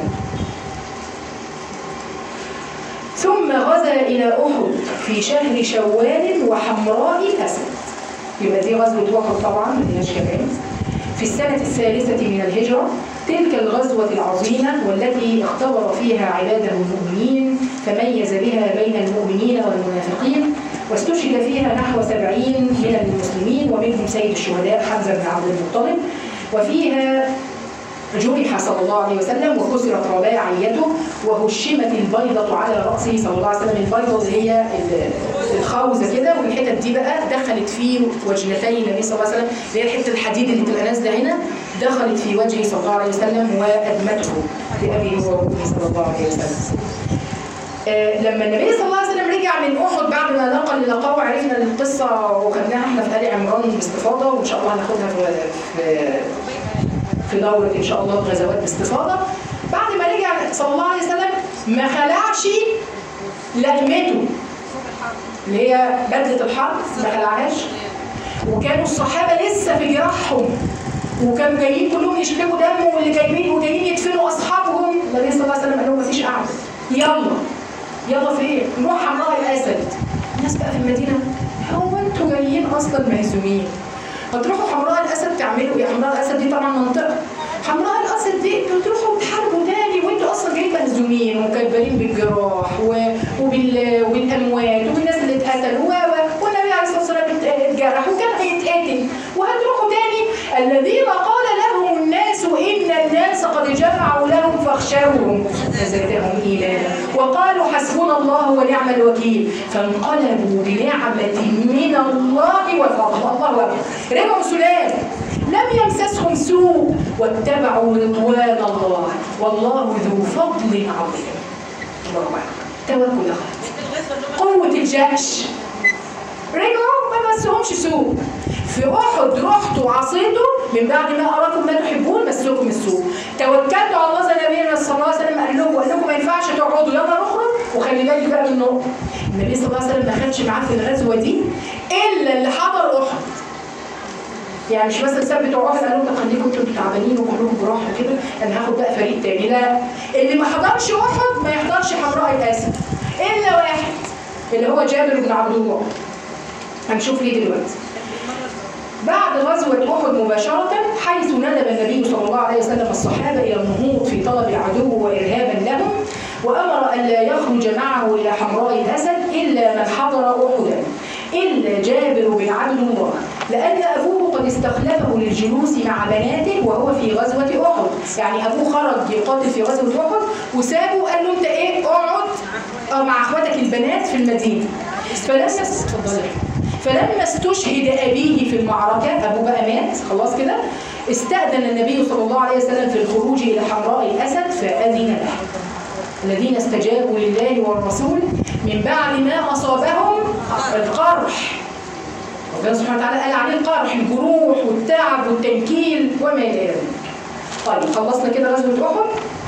ثم غزا إلى أحد في شهر شوال وحمراء أسد يبقى دي غزوة أحد طبعا ما فيهاش كلام في السنة الثالثة من الهجرة تلك الغزوة العظيمة والتي اختبر فيها عباده المؤمنين فميز بها بين المؤمنين والمنافقين واستشهد فيها نحو سبعين من المسلمين ومنهم سيد الشهداء حمزة بن عبد المطلب وفيها جرح صلى الله عليه وسلم وكسرت رباعيته وهشمت البيضة على رأسه صلى الله عليه وسلم البيضة اللي هي ال- الخوذة كده والحتت دي بقى دخلت في وجنتي النبي صلى الله عليه وسلم اللي هي الحتة الحديد اللي بتبقى نازلة هنا دخلت في وجهه صلى الله عليه وسلم وأدمته بأبي هو وأمي صلى الله عليه وسلم آه، لما النبي صلى الله عليه وسلم رجع من احد بعد ما لقى اللي لقاه وعرفنا القصه وخدناها احنا في ال عمران باستفاضه وان شاء الله هناخدها في في في دوره ان شاء الله غزوات باستفاضه بعد ما رجع صلى الله عليه وسلم ما خلعش لقمته اللي هي بدله الحرب ما خلعهاش وكانوا الصحابه لسه في جراحهم وكانوا جايين كلهم يشربوا دم واللي جايين وجايين يدفنوا اصحابهم النبي صلى الله عليه وسلم قال لهم مفيش قعده يلا يلا فين؟ نروح حمراء الاسد الناس بقى في المدينه هو انتوا جايين اصلا مهزومين هتروحوا حمراء الاسد تعملوا ايه؟ حمراء الاسد دي طبعا منطقه حمراء الاسد دي انتوا تروحوا تحاربوا تاني وانتوا اصلا جايين مهزومين ومكبرين بالجراح و- وبال... وبالاموات وبالناس اللي اتقتلوا و... و- والنبي عليه الصلاه والسلام ات- اتجرح وكان هيتقتل وهتروحوا تاني الذين قال لهم الناس ان الناس قد جمعوا لهم فاخشوهم فزادهم ايمانا وقالوا حسبنا الله ونعم الوكيل فانقلبوا بنعمه من الله وفضل الله اكبر رجعوا سلام لم يمسسهم سوء واتبعوا رضوان الله والله ذو فضل عظيم الله اكبر توكل أخوات. قوة الجأش رجعوا ما مسهمش سوء في احد رحتوا عصيتوا من بعد ما اراكم ما تحبون مسكم السوء توكلتوا على الله زي نبينا صلى الله عليه وسلم قال لكم قال لكم ما ينفعش تقعدوا يلا نخرج وخلي بالك بقى من نقطه النبي صلى الله عليه وسلم ما خدش معاه في الغزوه دي الا اللي حضر احد يعني مش مثلا ساب بتوع احد قالوا لهم خليكم انتوا تعبانين وكلكم براحه كده انا هاخد بقى فريق تاني لا اللي ما حضرش احد ما يحضرش حمراء الاسد الا واحد اللي هو جابر بن عبد الله هنشوف ليه دلوقتي بعد غزوة أحد مباشرة حيث ندب النبي صلى الله عليه وسلم الصحابة إلى النهوض في طلب العدو وإرهابا لهم وأمر أن لا يخرج معه إلى حمراء الأسد إلا من حضر أحدا إلا جابر بن عبد الله لأن أبوه قد استخلفه للجلوس مع بناته وهو في غزوة أحد يعني أبوه خرج يقاتل في غزوة أحد وسابه قال له أنت إيه اقعد أو مع أخواتك البنات في المدينة فلما اتفضلي فلما استشهد أبيه في المعركة أبوه بقى مات خلاص كده استأذن النبي صلى الله عليه وسلم في الخروج إلى حمراء الأسد فأذن له الذين استجابوا لله والرسول من بعد ما أصابهم القرح ربنا سبحانه وتعالى قال عليه القرح الجروح والتعب والتنكيل وما إلى ذلك طيب خلصنا كده غزوة أحد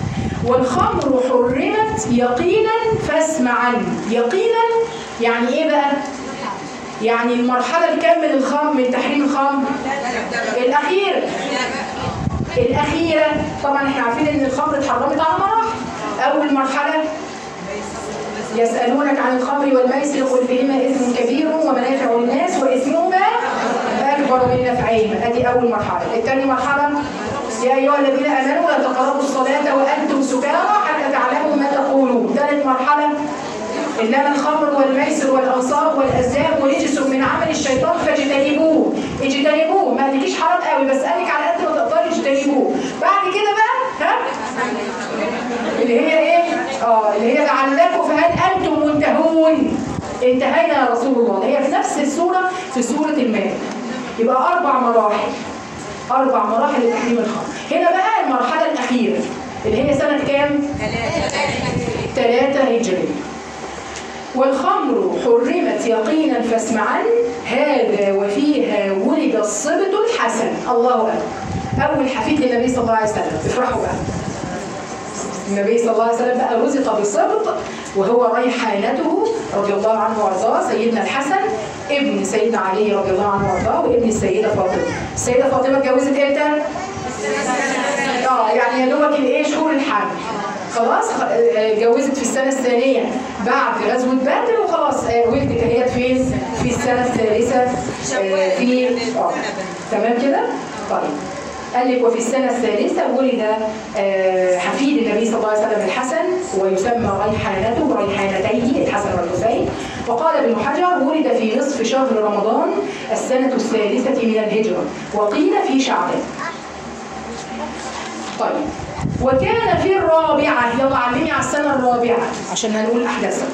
والخمر حرمت يقينا فاسمعا يقينا يعني ايه بقى يعني المرحله الكام من الخمر من تحريم الخمر الاخيره الاخيره طبعا احنا عارفين ان الخمر اتحرمت على مراحل اول مرحله يسألونك عن الخمر والميسر قل فيهما إثم كبير ومنافع للناس وإثمهما أكبر من نفعهما أدي أول مرحلة الثاني مرحلة يا أيها الذين آمنوا لا تقربوا الصلاة وأنتم سكارى حتى تعلموا ما تقولون ثالث مرحلة إنما الخمر والميسر والأنصاب والأزلام رجس من عمل الشيطان فاجتنبوه اجتنبوه ما قالكيش حرام قوي بس قالك على قد ما تقدري اجتنبوه بعد كده بقى ها اللي هي ايه؟ اه اللي هي لعلكم فهل انتم منتهون؟ انتهينا يا رسول الله هي في نفس السوره في سوره المائده يبقى اربع مراحل اربع مراحل لتحريم الخمر هنا بقى المرحله الاخيره اللي هي سنه كام؟ ثلاثة هجري والخمر حرمت يقينا فاسمعا هذا وفيها ولد الصبت الحسن الله اكبر اول حفيد للنبي صلى الله عليه وسلم افرحوا بقى النبي صلى الله عليه وسلم بقى رزق بصبط وهو ريحانته رضي الله عنه وارضاه سيدنا الحسن ابن سيدنا علي رضي الله عنه وارضاه وابن السيده فاطمه السيده فاطمه اتجوزت امتى؟ اه يعني يا دوبك الايه شهور الحمل خلاص خ- آه، اتجوزت في السنه الثانيه بعد غزوه بدر وخلاص آه، ولدت هي فين؟ في السنه الثالثه آه، في اه تمام كده؟ طيب قال لك وفي السنة الثالثة ولد آه، حفيد النبي صلى الله عليه وسلم الحسن ويسمى ريحانته ريحانتيه الحسن والحسين وقال ابن حجر ولد في نصف شهر رمضان السنة الثالثة من الهجرة وقيل في شعبان طيب وكان في الرابعة يلا علمي على السنة الرابعة عشان هنقول أحداثها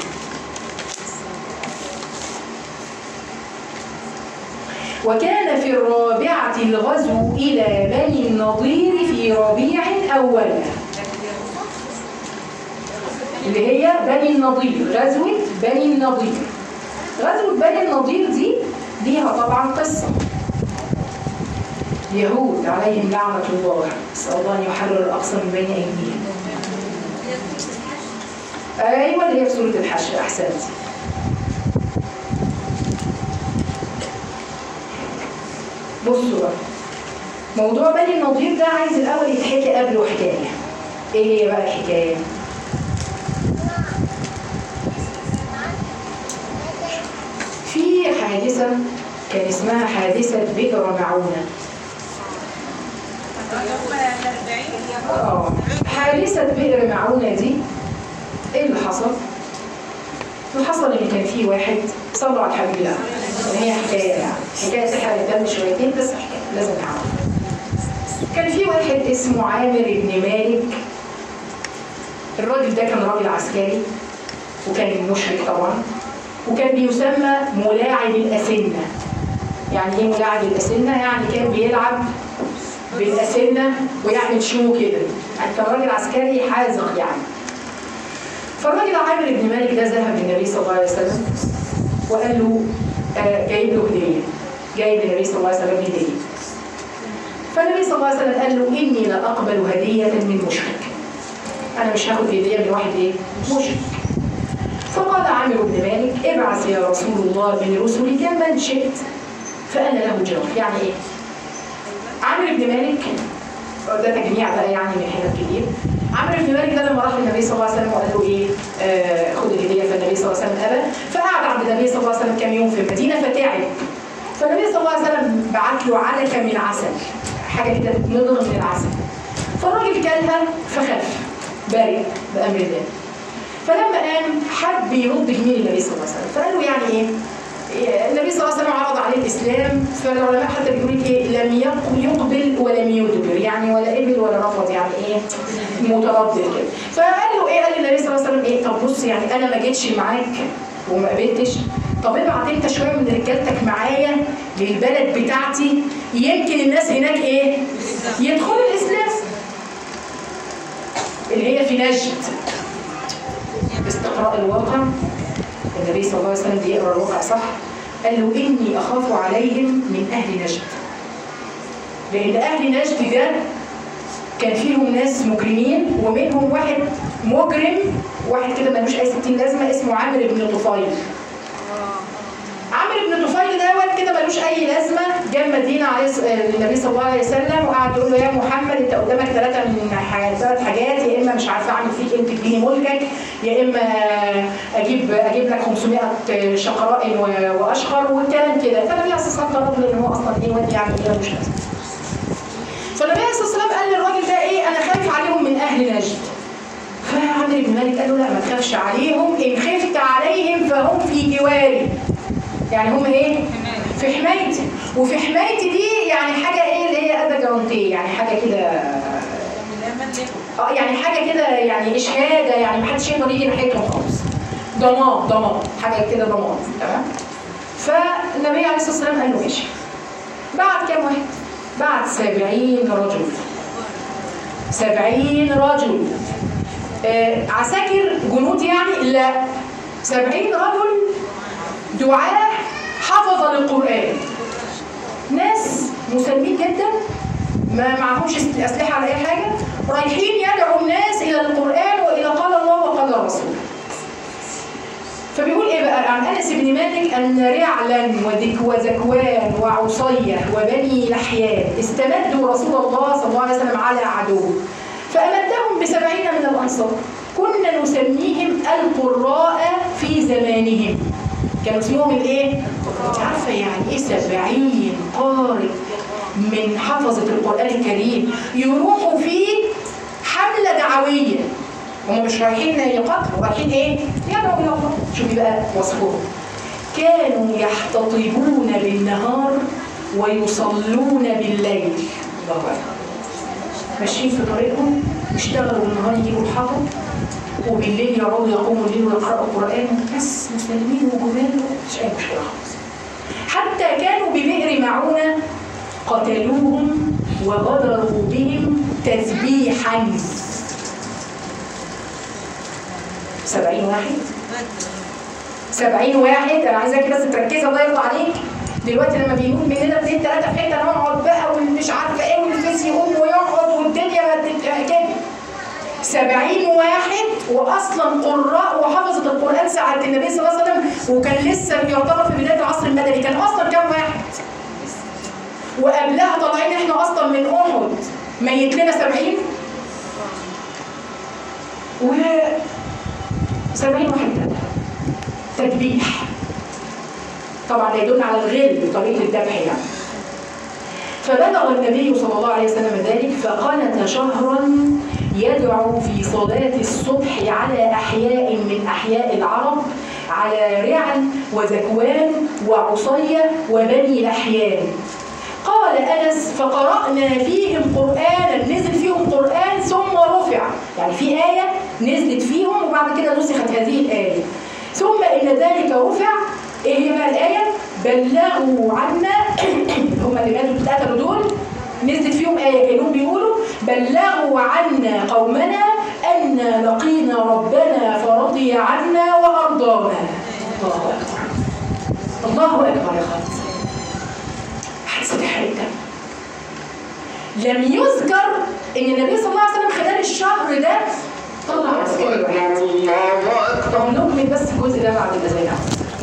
وكان في الرابعة الغزو إلى بني النضير في ربيع أول اللي هي بني النضير غزوة بني النضير غزوة بني النضير دي ليها طبعا قصة يهود عليهم لعنة الله نسأل الله أن يحرر الأقصى من بين أيديهم أيوة اللي هي في سورة الحشر أحسنت بصوا بقى موضوع بني النضير ده عايز الأول يتحكي قبله حكاية إيه هي بقى الحكاية؟ في حادثة كان اسمها حادثة بئر معونة اه حادثة بئر معونة دي ايه اللي حصل؟ اللي حصل ان كان في واحد صلوا على الحبيب الله ان هي حكايه يعني حكايه تحرق الدم شويتين بس حكايه لازم نعرف كان في واحد اسمه عامر بن مالك الراجل ده كان راجل عسكري وكان مشرك طبعا وكان بيسمى ملاعب الأسنة يعني ايه ملاعب الأسنة؟ يعني كان بيلعب بالأسنة ويعمل شو كده يعني كان راجل عسكري حاذق يعني فالراجل عامر بن مالك ده ذهب للنبي صلى الله عليه وسلم وقال له آه جايب له هديه جايب للنبي صلى الله عليه وسلم هديه فالنبي صلى الله عليه وسلم قال له اني لا اقبل هديه من مشرك انا مش هاخد هديه من واحد ايه مشرك فقال عامر بن مالك ابعث يا رسول الله من رسلك من شئت فانا له جواب يعني ايه عامر بن مالك ده تجميع بقى يعني من حاجات كتير عمرو بن مالك ده لما راح للنبي صلى الله عليه وسلم وقال له ايه آه خد الهديه فالنبي صلى الله عليه وسلم ابى فقعد عند النبي صلى الله عليه وسلم كام يوم في المدينه فتعب فالنبي صلى الله عليه وسلم بعت له علكه من عسل حاجه كده تتمضغ من العسل فالراجل كلها فخف بارد بامر الله فلما قام حب يرد جميل النبي صلى الله عليه وسلم فقال له يعني ايه النبي صلى الله عليه وسلم عرض عليه الاسلام فالعلماء حتى بيقولوا ايه لم يق- يقبل ولم يدبر يعني ولا قبل ولا رفض يعني ايه متردد كده فقال له ايه قال النبي صلى الله عليه وسلم ايه طب بص يعني انا ما جيتش معاك وما قبلتش طب ابعت انت شويه من رجالتك معايا للبلد بتاعتي يمكن الناس هناك ايه يدخلوا الاسلام اللي هي في نجد باستقراء الواقع النبي صلى الله عليه وسلم بيقرا الواقع صح قال له اني اخاف عليهم من اهل نجد لان اهل نجد ده كان فيهم ناس مجرمين ومنهم واحد مجرم واحد كده ملوش اي ستين لازمه اسمه عامر بن طفيل عامر بن طفيل دوت كده ملوش اي لازمه جه المدينه عليه الص- آه، النبي صلى الله عليه وسلم وقعد يقول له يا محمد انت قدامك ثلاثه من ح- ثلاث حاجات يا اما مش عارفه اعمل فيك ايه تديني ملكك يا اما اجيب اجيب لك 500 شقراء و- واشقر والكلام كده فالنبي عليه الصلاه والسلام قرر له ان هو اصلا ايه ودي يعني ايه مش لازم فالنبي عليه الصلاه والسلام قال للراجل ده ايه انا خايف عليهم من اهل نجد فعمرو بن مالك قال له لا ما تخافش عليهم ان خفت عليهم فهم في جواري يعني هم ايه في حمايتي وفي حمايتي دي يعني حاجه ايه اللي هي ادا جارانتيه يعني حاجه كده اه يعني حاجه كده يعني اشهاده يعني محدش يقدر يجي ناحيتهم خالص ضمان ضمان حاجه كده ضمان تمام فالنبي عليه الصلاه والسلام قال له ماشي بعد كام واحد؟ بعد سبعين رجل سبعين رجل آه عساكر جنود يعني لا سبعين رجل دعاة حفظ للقرآن ناس مسلمين جدا ما معهمش أسلحة على أي حاجة رايحين يدعوا الناس إلى القرآن وإلى قال الله وقال الرسول فبيقول ايه بقى عن انس بن مالك ان رعلا وذك وذكوان وعصيه وبني لحيان استمدوا رسول الله صلى الله عليه وسلم على عدو فامدهم بسبعين من الانصار كنا نسميهم القراء في زمانهم كانوا اسمهم الايه؟ انت عارفه يعني ايه سبعين قارئ من حفظة القرآن الكريم يروحوا في حملة دعوية هم مش رايحين يقاتلوا رايحين ايه؟ يدعوا الى الله شوفي بقى وصفهم كانوا يحتطبون بالنهار ويصلون بالليل الله اكبر ماشيين في طريقهم يشتغلوا بالنهار يجيبوا الحطب وبالليل يقعدوا يقوموا الليل ويقرأوا القرآن بس مسلمين وجمال مش أي مشكلة خالص حتى كانوا ببئر معونة قتلوهم وغدروا بهم تذبيحا سبعين واحد سبعين واحد انا عايزاكي بس تركزي الله يرضى عليك دلوقتي لما بيموت مننا اثنين ثلاثه في حته نقعد بقى والمش عارفه ايه والفيس يقوم ويقعد والدنيا ما تت- كده سبعين واحد واصلا قراء وحفظت القران ساعه النبي صلى الله عليه وسلم وكان لسه يعتبر في بدايه العصر المدني كان اصلا كام واحد وقبلها طالعين احنا اصلا من احد ميت لنا سبعين و سبعين واحد ده تذبيح طبعا ده يدل على الغل بطريقه الذبح يعني فبلغ النبي صلى الله عليه وسلم ذلك فقنت شهرا يدعو في صلاة الصبح على أحياء من أحياء العرب على رعل وذكوان وعصية وبني لحيان قال أنس فقرأنا فيهم قرآنا نزل فيهم قرآن ثم رفع يعني في آية نزلت فيهم وبعد كده نسخت هذه الآية ثم إن ذلك رفع إيه هي بقى الآية بلغوا عنا هم اللي ماتوا اتقتلوا دول نزلت فيهم آية كانوا بيقولوا بلغوا عنا قومنا أن لقينا ربنا فرضي عنا وأرضانا الله أكبر الله أكبر يا خالد حادثة حركة لم يذكر ان النبي صلى الله عليه وسلم خلال الشهر ده طلع عسكري واحد الله أكبر طب نكمل بس الجزء ده بعد الاذان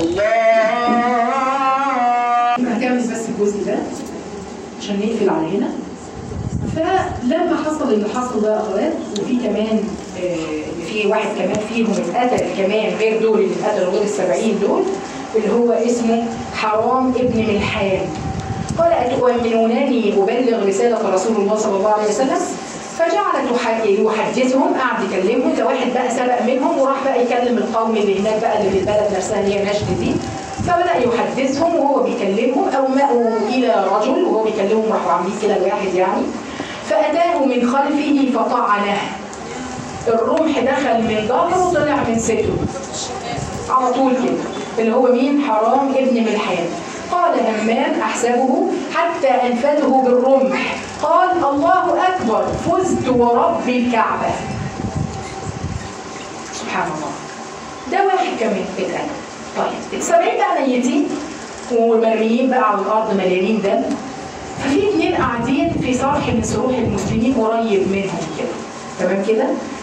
الله هكمل بس الجزء ده عشان نقفل على هنا فلما حصل اللي حصل ده يا اخوات وفي كمان آه، ان في واحد كمان فيهم اتقتل كمان غير دول اللي اتقتلوا غير السبعين دول اللي هو اسمه حرام ابن ملحان قال أتؤمنونني أبلغ رسالة رسول الله صلى الله عليه وسلم فجعل تح- يحدثهم قعد يكلمهم ده واحد بقى سبق منهم وراح بقى يكلم القوم اللي هناك بقى اللي في البلد نفسها اللي هي نجد دي فبدأ يحدثهم وهو بيكلمهم أو مأوا إلى رجل وهو بيكلمهم راحوا عاملين كده الواحد يعني فأتاه من خلفه فطعنه الرمح دخل من ظهره وطلع من صدره على طول كده اللي هو مين حرام ابن ملحان قال همام احسبه حتى انفذه بالرمح قال الله اكبر فزت ورب الكعبه سبحان الله ده واحد كمان اتقتل طيب السبعين بقى ميتين ومرميين بقى على الارض مليانين دم ففي اتنين قاعدين في صرح من صروح المسلمين قريب منهم كده تمام كده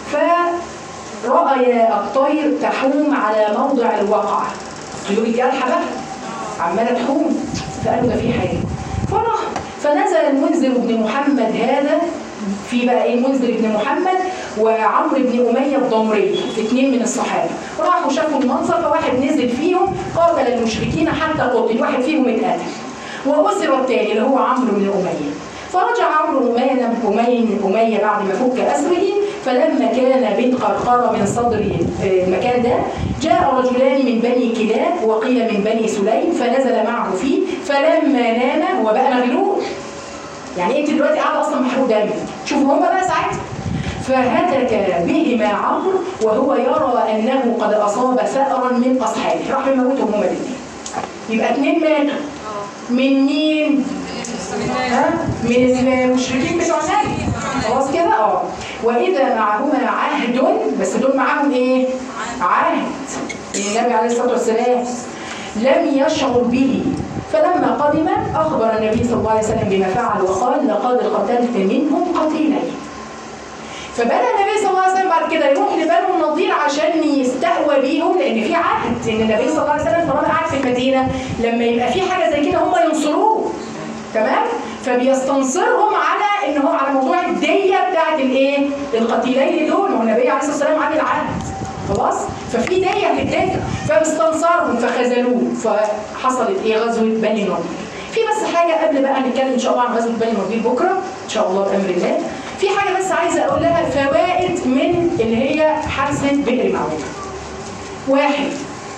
فرأي الطير تحوم على موضع الوقعة طيور الجرحى بقى عمالة تحوم فقالوا ده في حاجة فراح فنزل المنذر بن محمد هذا في بقى ايه المنذر بن محمد وعمرو بن اميه الضمري اثنين من الصحابه راحوا شافوا المنظر فواحد نزل فيهم قاتل المشركين حتى قتل واحد فيهم اتقتل وأسر الثاني اللي هو عمرو بن اميه فرجع عمرو بن اميه اميه اميه بعد ما فك اسره فلما كان بيت قرقرة من صدر المكان ده جاء رجلان من بني كلاب وقيل من بني سليم فنزل معه فيه فلما نام هو بقى مغلوب يعني انت دلوقتي قاعده اصلا محروق دم شوفوا هما بقى ساعتها فهتك بهما عمرو وهو يرى انه قد اصاب ثأرا من اصحابه راح يموتهم هما الاثنين يبقى اثنين ماتوا من مين؟ ها؟ من المشركين بتوع النبي خلاص كده اه واذا معهما عهد بس دول معاهم ايه؟ عهد النبي عليه الصلاه والسلام لم يشعر به فلما قدم أخبر النبي صلى الله عليه وسلم بما فعل وقال لقد قتلت منهم قتيلين فبدأ النبي صلى الله عليه وسلم بعد كده يروح لبنو النضير عشان يستقوى بيهم لأن في عهد إن النبي صلى الله عليه وسلم طالما قاعد في المدينة لما يبقى في حاجة زي كده هم ينصروه تمام فبيستنصرهم على ان هو على موضوع الديه بتاعت الايه القتيلين دول ما هو النبي عليه الصلاه والسلام عامل عهد خلاص ففي ديه هتدفع فبيستنصرهم فخذلوه فحصلت ايه غزوه بني النضير في بس حاجه قبل بقى نتكلم ان شاء الله عن غزوه بني النضير بكره ان شاء الله بامر الله في حاجه بس عايزه اقول لها فوائد من اللي هي حادثه بئر معونه واحد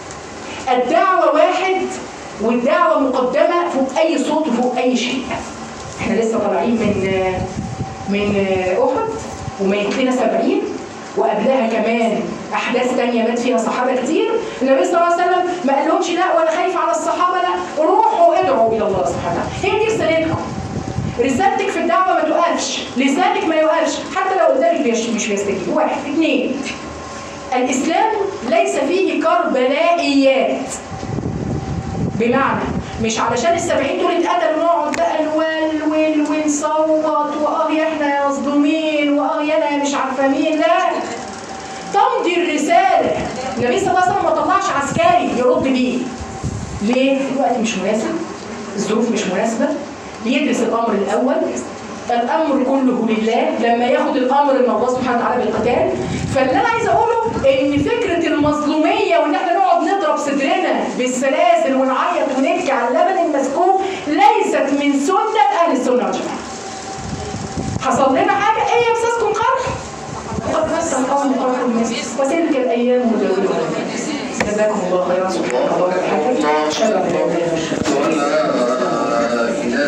الدعوه واحد والدعوه مقدمه فوق اي صوت وفوق اي شيء احنا لسه طالعين من من احد وميت لنا 70 وقبلها كمان احداث تانية مات فيها صحابه كتير النبي صلى الله عليه وسلم ما قالهمش لا ولا خايف على الصحابه لا روحوا ادعوا الى الله سبحانه وتعالى هي دي رسالتكم رسالتك في الدعوه ما توقفش لسانك ما يوقفش حتى لو قدامك مش مش بيستجيب واحد اثنين الاسلام ليس فيه كربلائيات بمعنى مش علشان السبعين دول اتقتلوا نقعد بقى نولول ونصوت واه يا احنا مظلومين واه يا انا مش عارفه مين لا تمضي الرساله النبي صلى الله عليه وسلم ما طلعش عسكري يرد بيه ليه؟ الوقت مش مناسب الظروف مش مناسبه يدرس الامر الاول الامر كله لله لما ياخد الامر من الله سبحانه وتعالى بالقتال فاللي انا عايزه اقوله ان فكره المظلوميه وان احنا نقعد نضرب صدرنا بالسلاسل ونعيط ونبكي على اللبن المسكوب ليست من سنه اهل السنه والجماعه. حصل لنا حاجه ايه يمسسكم قرح؟ قد مس القوم قرح المسك وتلك الايام نداولها جزاكم الله خيرا سبحان الله وبحمده اشهد ان لا اله الا الله